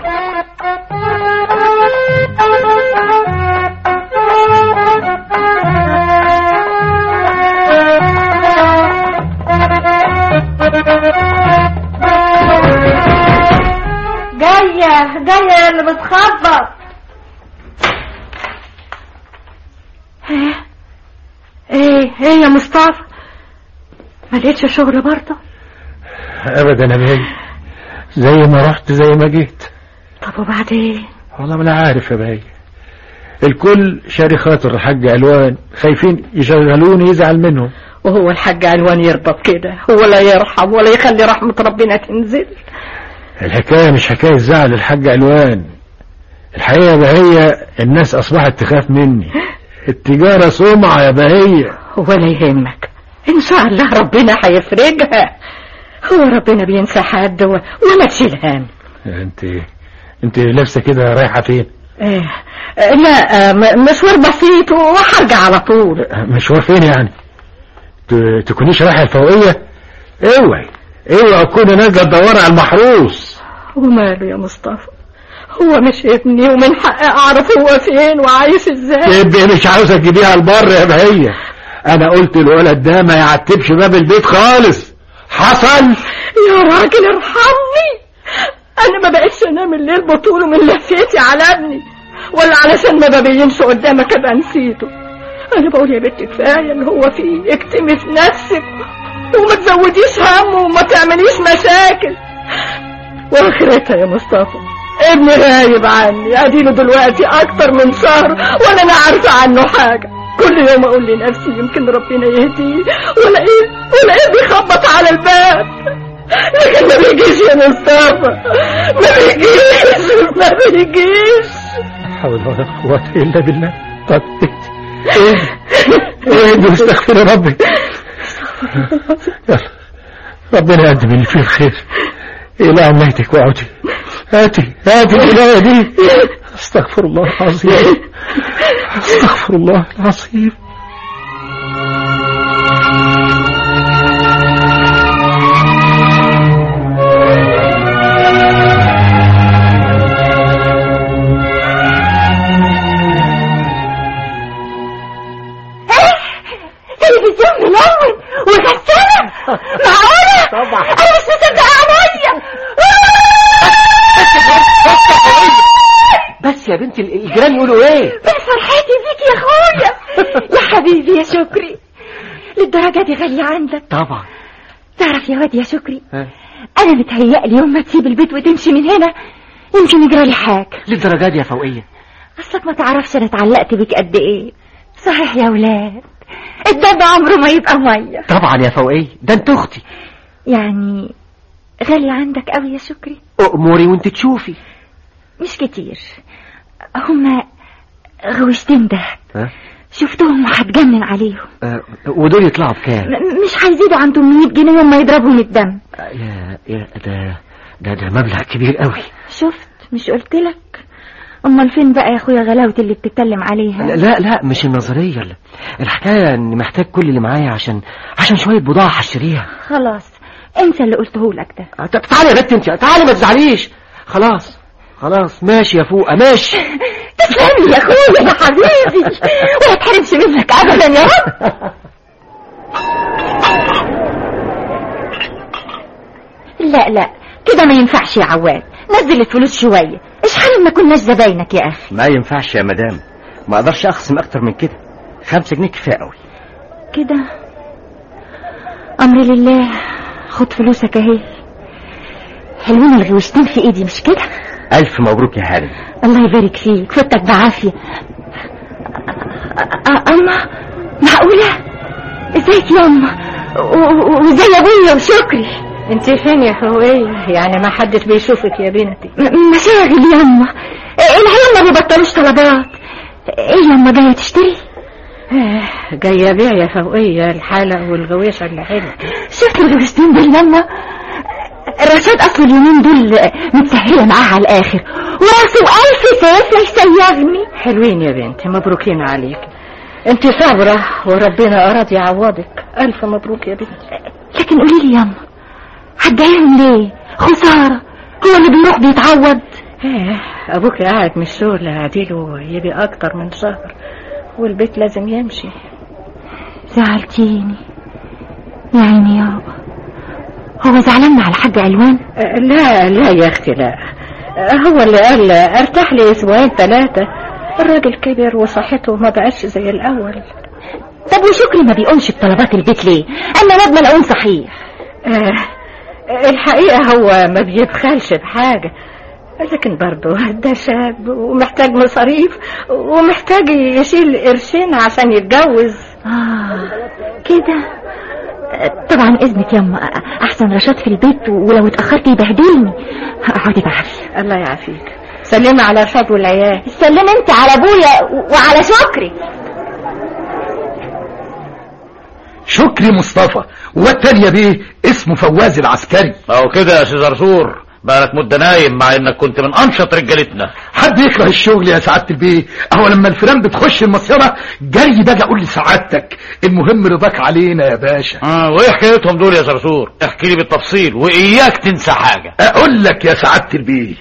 جاية جاية اللي بتخبط ايه ايه ايه يا مصطفى ما لقيتش شغل برضه
ابدا يا باي زي ما رحت زي ما جيت
طب وبعدين
والله ما انا عارف يا باي الكل شاري خاطر الحاج الوان خايفين يشغلوني يزعل منهم
وهو الحاج علوان يرضى بكده هو لا يرحم ولا يخلي رحمة ربنا تنزل
الحكاية مش حكاية زعل الحاج علوان الحقيقة بهية الناس أصبحت تخاف مني التجارة سمعة يا بهية
ولا يهمك ان شاء الله ربنا هيفرجها هو ربنا بينسى حد و... ولا تشيل هم
انت انت لابسة كده رايحة فين
آه لا آه م- مشوار بسيط وهرجع على طول
مشوار فين يعني ت- تكونيش رايحة الفوقية اوعي اوعي تكوني نازلة تدوري على المحروس
وماله يا مصطفى هو مش ابني ومن حقي اعرف هو فين وعايش ازاي
تبقي مش عاوزة تجيبيها البر يا بهية انا قلت الولد ده ما يعتبش باب البيت خالص حصل
يا راجل ارحمني انا ما بقتش انام الليل بطوله من لفيتي على ابني ولا علشان ما ببينش قدامك ابقى نسيته انا بقول يا بنت كفايه اللي هو فيه اكتمي في نفسك وما تزوديش هم وما تعمليش مشاكل واخرتها يا مصطفى ابني غايب عني اديله دلوقتي اكتر من شهر ولا انا عارفه عنه حاجه كل يوم اقول لنفسي يمكن ربنا يهديه والاقيه والاقيه بيخبط على الباب لكن ما بيجيش يا مصطفى ما بيجيش ما بيجيش
حول ولا قوة إلا بالله طب ايه ايه واستغفر ربك يلا ربنا يقدم اللي فيه الخير إلى أمنيتك وعودي هاتي هاتي الإله دي استغفر الله العظيم استغفر الله العظيم
تلفزيون ملون وغسالة معقولة
طبعا.
انا مش مصدقة عليا
بس يا بنتي الجيران يقولوا ايه
من فرحتي فيك يا اخويا يا حبيبي يا شكري للدرجة دي غالية عندك
طبعا
تعرف يا واد يا شكري
ها.
انا متهيألي يوم ما تسيب البيت وتمشي من هنا يمكن يجرى لي حاجة
للدرجة دي يا فوقية
اصلك ما تعرفش انا اتعلقت بيك قد ايه صحيح يا ولاد الدم عمره ما يبقى ميه
طبعا يا فوقية ده انت اختي
يعني غالي عندك قوي يا شكري
أموري وانت تشوفي
مش كتير هما غوشتين دهب
ها؟
شفتهم وهتجنن عليهم
آه، ودول يطلعوا بكام
م- مش هيزيدوا عن 800 جنيه يوم ما يضربهم الدم
آه، يا يا ده ده ده مبلغ كبير قوي
شفت مش قلت لك امال فين بقى يا اخويا غلاوه اللي بتتكلم عليها
لا لا لا مش النظرية لا. الحكاية اني محتاج كل اللي معايا عشان عشان شوية بضاعة هشتريها
خلاص انسى اللي قلته لك ده
آه، طب تعالي يا بنت انت تعالي ما تزعليش خلاص خلاص ماشي يا فوقة ماشي
تسلم لي يا اخويا يا حبيبي ولا تحرمش منك ابدا يا رب لا لا كده ما ينفعش يا عواد نزل الفلوس شويه ايش حال ما كناش زباينك يا اخي
ما ينفعش يا مدام ما اقدرش اخصم اكتر من كده خمسة جنيه كفايه قوي
كده امر لله خد فلوسك اهي حلوين الغوشتين في ايدي مش كده
الف مبروك يا هانم
الله يبارك فيك فتك بعافية أ- أ- أما معقولة ازيك يا أما و- و- وازاي ابويا وشكري
انت فين يا خوية يعني ما حدش بيشوفك يا بنتي
م- مشاغل يا أما العيال ما بيبطلوش طلبات ايه يا أما جاية تشتري
آه، جاية بيع يا فوقية الحالة والغويشة اللي حلوة
شفت الغوستين دول يا أما رشاد اصل اليومين دول متسهلة معاها على الاخر وراسه الف سيف لا يسيغني
حلوين يا بنتي مبروكين عليك انت صابرة وربنا اراد يعوضك الف مبروك يا بنتي
لكن قولي لي ياما هتضايقهم ليه خسارة هو اللي بيروح بيتعود
آه، ابوك قاعد من الشغل عديله يبي اكتر من شهر والبيت لازم يمشي
زعلتيني يا عيني يابا هو زعلان على الحاج علوان
آه، لا لا يا اختي لا آه، هو اللي قال ارتاح لي اسبوعين ثلاثة الراجل كبر وصحته ما بقاش زي الاول
طب وشكري ما بيقومش بطلبات البيت ليه انا لازم اقوم صحيح
آه، الحقيقة هو ما بيبخلش بحاجة لكن برضه ده شاب ومحتاج مصاريف ومحتاج يشيل قرشين عشان يتجوز
اه كده طبعا اذنك يما احسن رشاد في البيت ولو اتاخرت يبهدلني اقعدي بعافيه
الله يعافيك سلمي على رشاد والعيال
سلم انت على ابويا وعلى شكري
شكري مصطفى والتانية بيه اسمه فواز العسكري
اهو كده يا سي زرزور بقالك مدة نايم مع انك كنت من انشط رجالتنا
حد يكره الشغل يا سعادة البيه اهو لما الفيران بتخش المصيرة جري باجي اقول لسعادتك المهم رضاك علينا يا باشا
اه وايه حكايتهم دول يا زرزور احكي لي بالتفصيل واياك تنسى حاجة
اقول لك يا سعادة البيه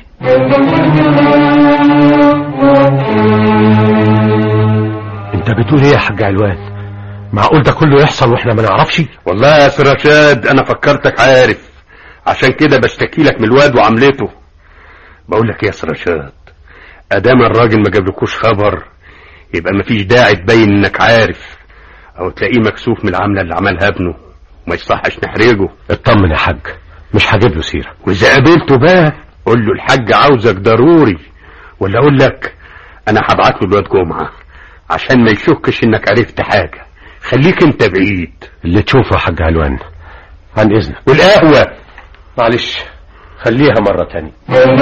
انت بتقول ايه يا حاج علوان معقول ده كله يحصل واحنا ما نعرفش
والله يا سي رشاد انا فكرتك عارف عشان كده بشتكي لك من الواد وعملته بقول لك يا سي رشاد ادام الراجل ما جابلكوش خبر يبقى مفيش داعي تبين انك عارف او تلاقيه مكسوف من العمله اللي عملها ابنه وما يصحش نحرجه
اطمن يا حاج مش هجيب له سيره
واذا قابلته بقى قول له الحاج عاوزك ضروري ولا اقول لك انا هبعت له الواد جمعه عشان ما يشكش انك عرفت حاجه خليك انت بعيد
اللي تشوفه يا حاج علوان عن اذنك
والقهوه
معلش خليها مرة تانية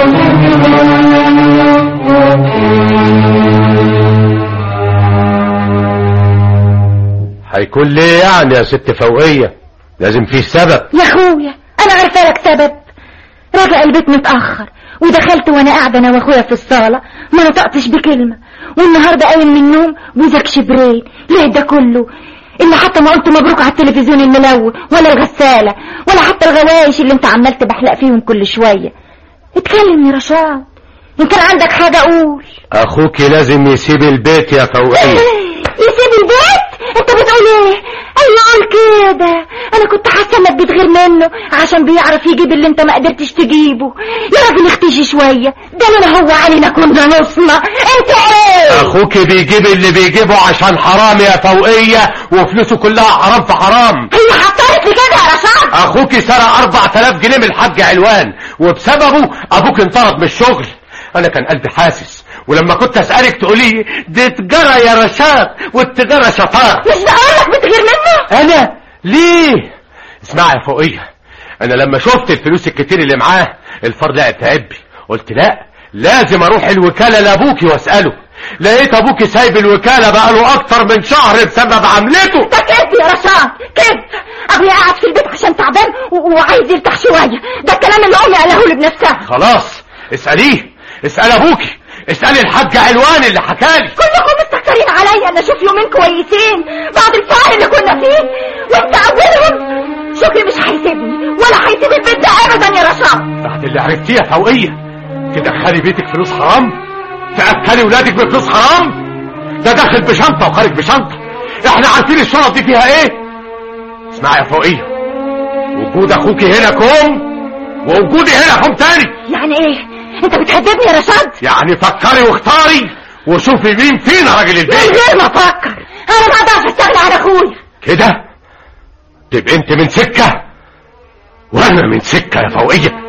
هيكون ليه يعني يا ست فوقية لازم فيه سبب
يا اخويا انا عارفه لك سبب راجع البيت متاخر ودخلت وانا قاعده انا واخويا في الصاله ما نطقتش بكلمه والنهارده قايم من النوم بوزك شبرين ليه ده كله اللي حتى ما قلت مبروك على التلفزيون الملون ولا الغساله ولا حتى الغوايش اللي انت عمال تبحلق فيهم كل شويه اتكلم يا رشاد ان كان عندك حاجه قول
اخوك لازم يسيب البيت يا فوقية
يسيب البيت انت بتقول ايه ايوه قول كده انا كنت حاسه انك بتغير منه عشان بيعرف يجيب اللي انت ما قدرتش تجيبه يا راجل اختشي شويه ده انا هو علينا كنا نصنا انت ايه
اخوك بيجيب اللي بيجيبه عشان حرام يا فوقية وفلوسه كلها حرام في حرام
هي حطرت لي كده يا رشاد
اخوك سرق 4000 جنيه من الحاج علوان وبسببه ابوك انطرد من الشغل انا كان قلبي حاسس ولما كنت اسالك تقولي دي تجاره يا رشاد والتجاره شطاره
مش بقولك بتغير منه
انا ليه اسمع يا فوقية انا لما شفت الفلوس الكتير اللي معاه الفار لقى تعبي قلت لا لازم اروح الوكالة لابوكي واسأله لقيت ابوكي سايب الوكالة بقاله اكتر من شهر بسبب عملته
ده كذب يا رشاد كذب ابويا قاعد في البيت عشان تعبان و- وعايز يرتاح شويه ده الكلام اللي امي قاله لي بنفسها
خلاص اسأليه اسأل ابوكي اسألي الحاج علوان اللي حكالي
كلكم مستكترين عليا ان اشوف يومين كويسين بعد الفعل اللي كنا فيه وانت اولهم شكري مش هيسيبني ولا هيسيب البيت ده ابدا يا رشاد
بعد اللي عرفتيه يا فوقية تدخلي بيتك فلوس حرام تأكلي ولادك بفلوس حرام ده داخل بشنطة وخارج بشنطة احنا عارفين الشنط دي فيها ايه اسمعي يا فوقية وجود اخوكي هنا كوم ووجودي هنا كوم تاني
يعني ايه انت بتهددني يا رشاد
يعني فكري واختاري وشوفي مين فينا راجل
من
البيت
غير ما افكر انا ما اقدرش استغنى عن اخويا
كده تبقى انت من سكة وانا من سكة يا فوقية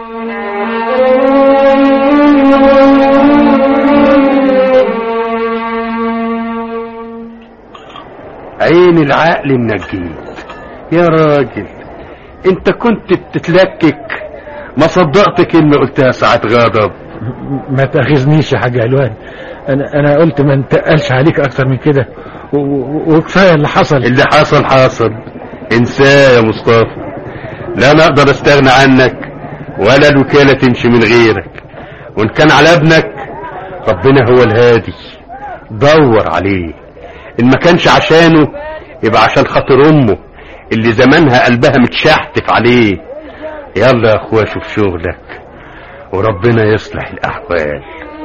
عين العقل النجيب يا راجل انت كنت بتتلكك ما صدقت كلمة قلتها ساعة غضب
ما تاخذنيش يا حاج علوان انا انا قلت ما نتقلش عليك اكتر من كده و- و- وكفايه اللي حصل
اللي حصل حصل انساه يا مصطفى لا انا اقدر استغنى عنك ولا الوكالة تمشي من غيرك وان كان على ابنك ربنا هو الهادي دور عليه ان ما كانش عشانه يبقى عشان خاطر امه اللي زمانها قلبها متشحتف عليه يلا يا اخويا شوف شغلك وربنا يصلح الاحوال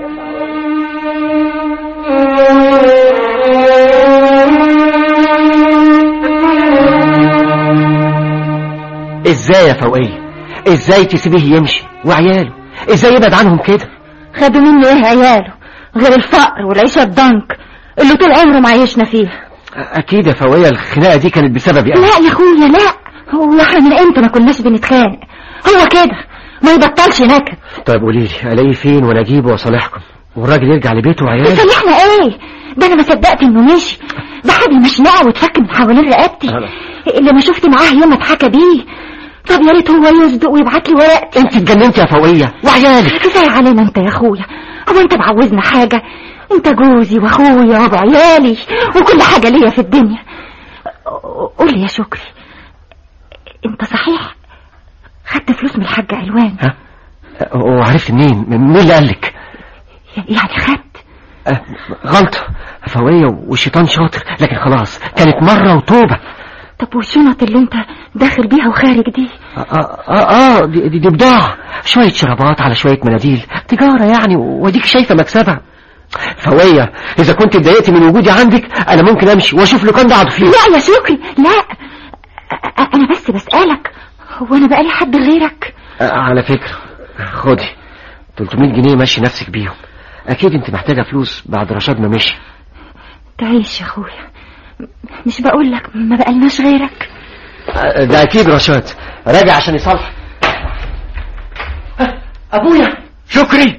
ازاي يا فوقية ازاي تسيبيه يمشي وعياله ازاي يبعد عنهم كده
خدوا مني ايه عياله غير الفقر والعيشه الضنك اللي طول عمره معيشنا فيها
اكيد يا فوقية الخناقة دي كانت بسبب يعني
لا يا اخويا لا هو احنا من امتى ما كناش بنتخانق هو كده ما يبطلش نكد
طيب قولي لي الاقيه فين وانا اجيبه واصالحكم والراجل يرجع لبيته وعياله
يصلحنا ايه ده انا ما صدقت انه مشي ده حبل مشنقه واتفك من حوالين رقبتي اللي ما شفت معاه يوم اتحكى بيه طب يا ريت هو يصدق ويبعت لي ورقتي
انت اتجننت يا فوقية وعيالك
كفايه علينا انت يا اخويا هو انت معوزنا حاجه انت جوزي واخويا وعيالي وكل حاجه ليا في الدنيا قول لي يا شكري انت صحيح خدت فلوس من الحاج علوان
ها وعرفت منين مين اللي قالك
يعني خدت
أه غلطة فوقية والشيطان شاطر لكن خلاص كانت مرة وتوبة
طب والشنط اللي انت داخل بيها وخارج دي
اه اه, آه دي, دي, دي بضاعة شوية شرابات على شوية مناديل تجارة يعني وديك شايفة مكسبها فوية إذا كنت اتضايقتي من وجودي عندك أنا ممكن أمشي وأشوف لقان ده أقعد فيه
لا يا شكري لا أنا بس بسألك هو أنا بقالي حد غيرك
آه على فكرة خدي 300 جنيه ماشي نفسك بيهم أكيد أنت محتاجة فلوس بعد رشاد ما مشي
تعيش يا أخويا مش بقول لك ما بقالناش غيرك
آه ده أكيد رشاد راجع عشان يصلح أبويا شكري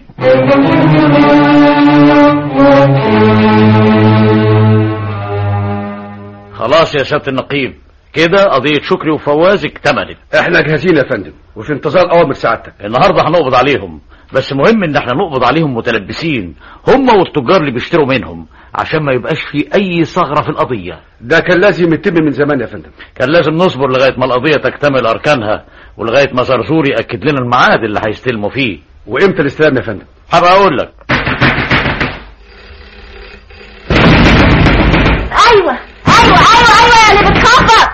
خلاص يا سيادة النقيب كده قضية شكري وفواز اكتملت
احنا جاهزين يا فندم وفي انتظار اوامر سعادتك
النهارده هنقبض عليهم بس مهم ان احنا نقبض عليهم متلبسين هم والتجار اللي بيشتروا منهم عشان ما يبقاش في اي ثغرة في القضية
ده كان لازم يتم من زمان يا فندم
كان لازم نصبر لغاية ما القضية تكتمل اركانها ولغاية ما زرزور يأكد لنا الميعاد اللي هيستلموا فيه
وامتى الاستلام يا فندم
هبقى اقول لك
ايوه ايوه ايوه ايوه يا اللي بتخبط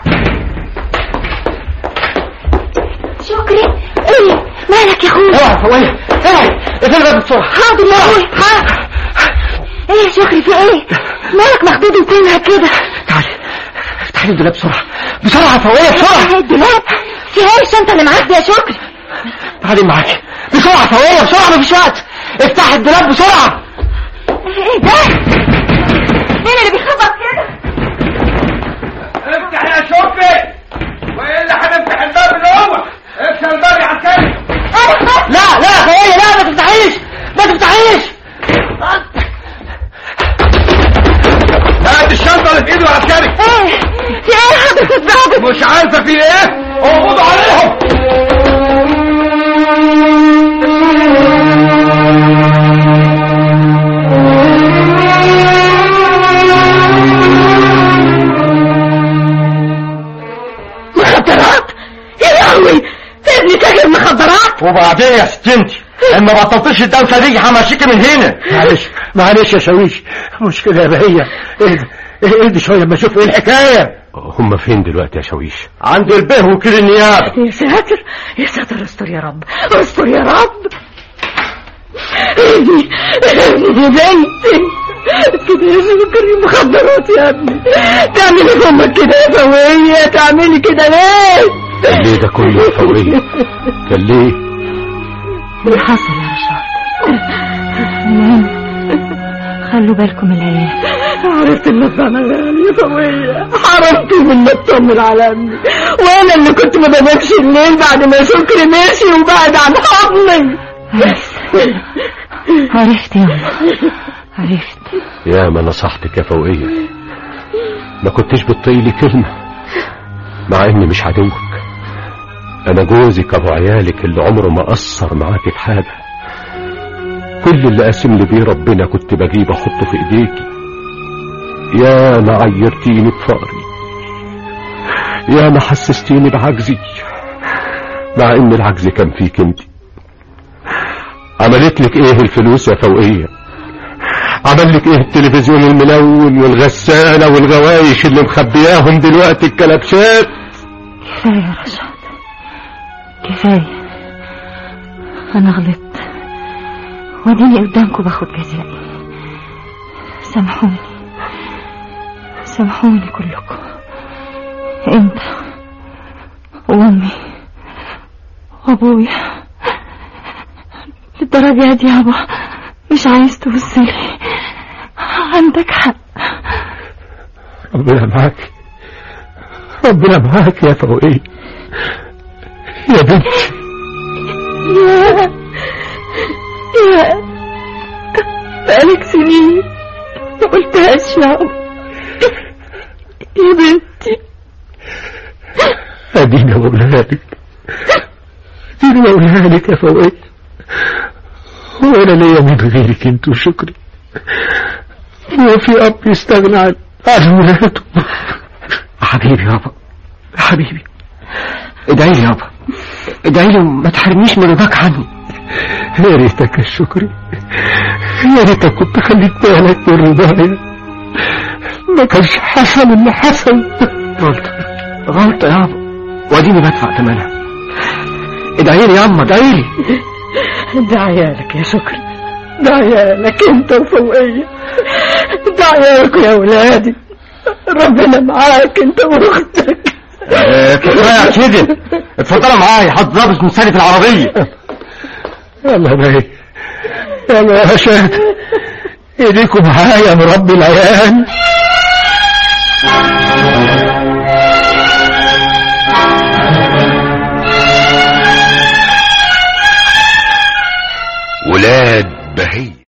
شكري ايه مالك يا اخويا
اوعى فوقية اوعى اقفل الباب بسرعة
حاضر يا اخويا حاضر ايه يا شكري في ايه مالك مخدود وتنهى كده
تعالي افتحي لي الدولاب بسرعة بسرعة فوقية بسرعة
ايه الدولاب في ايه الشنطه اللي معاك دي يا شكري
تعالي معاكي بسرعة فوقية بسرعة مفيش وقت افتحي الدولاب بسرعة
ايه ده مين اللي بيخبط كده
افتح يا شوفي والا هنفتح الباب الاول افتح الباب يا عسكري
لا لا فوقية لا ما تفتحيش ما تفتحيش
هات الشنطه اللي في ايده يا عسكري
ايه في ايه حضرتك الضابط
مش عارفه في ايه اقبضوا عليهم
مخدرات يا لهوي ابني تاجر مخدرات
وبعدين يا ستنتي ان ما بطلتش الدوشه دي همشيكي من هنا
معلش معلش يا شاويش مشكلة يا بهية اهدي اهدي شوية اما اشوف ايه الحكاية
هم فين دلوقتي يا شاويش
عند البه وكيل النيابة
يا ساتر يا ساتر استر يا رب استر يا رب ابني ابني بنتي كده يا سكري مخدرات يا ابني تعملي في امك كده يا فوية تعملي كده ليه
كان ليه ده كله يا فورية كان ليه
اللي حصل يا رشاد المهم خلوا بالكم من العيال
عرفت ان انا غالي يا فوية حرمتي من اطمن على ابني وانا اللي كنت ما بنامش الليل بعد ما شكري ماشي وبعد عن حضني
عرفت يا أمه عرفت
يا ما نصحتك يا فوقية ما كنتش بتطيلي كلمة مع اني مش عدوك انا جوزك ابو عيالك اللي عمره ما قصر معاكي في حاجة كل اللي قاسم لي بيه ربنا كنت بجيب احطه في ايديكي يا ما عيرتيني بفقري يا ما حسستيني بعجزي مع ان العجز كان فيك انت عملت لك ايه الفلوس يا فوقية عمل لك ايه التلفزيون الملون والغسالة والغوايش اللي مخبياهم دلوقتي الكلبشات
كفاية يا رشاد كفاية أنا غلطت واديني قدامكم باخد جزائي سامحوني سامحوني كلكم انت وامي وابويا للدرجة دي يابا مش عايز توصلي عندك حق
ربنا معاك ربنا معاك يا فوقية يا بنتي
يا يا بقالك سنين ما قلتهاش يا عمر يا بنتي
اديني بقولها لك اديني بقولها لك يا فوقية هو انا ليا من غيرك انت وشكري هو في اب يستغنى عن عن ولاده
حبيبي يابا حبيبي ادعي لي يابا ادعي لي وما تحرمنيش من رضاك عني
يا ريتك يا شكري يا ريتك كنت خليت بالك من رضايا ما كانش حصل اللي حصل
غلطة غلطة يابا واديني بدفع ثمنها ادعي لي ياما ادعي لي
ده عيالك يا شكري ده عيالك انت وفوقية ده عيالك يا ولادي ربنا معاك انت واختك
كفايه كده اتفضلوا معايا حط ضابط مسالي في العربيه
يلا باي يلا يا شاد ايديكم معايا من رب العيال
ولاد بهي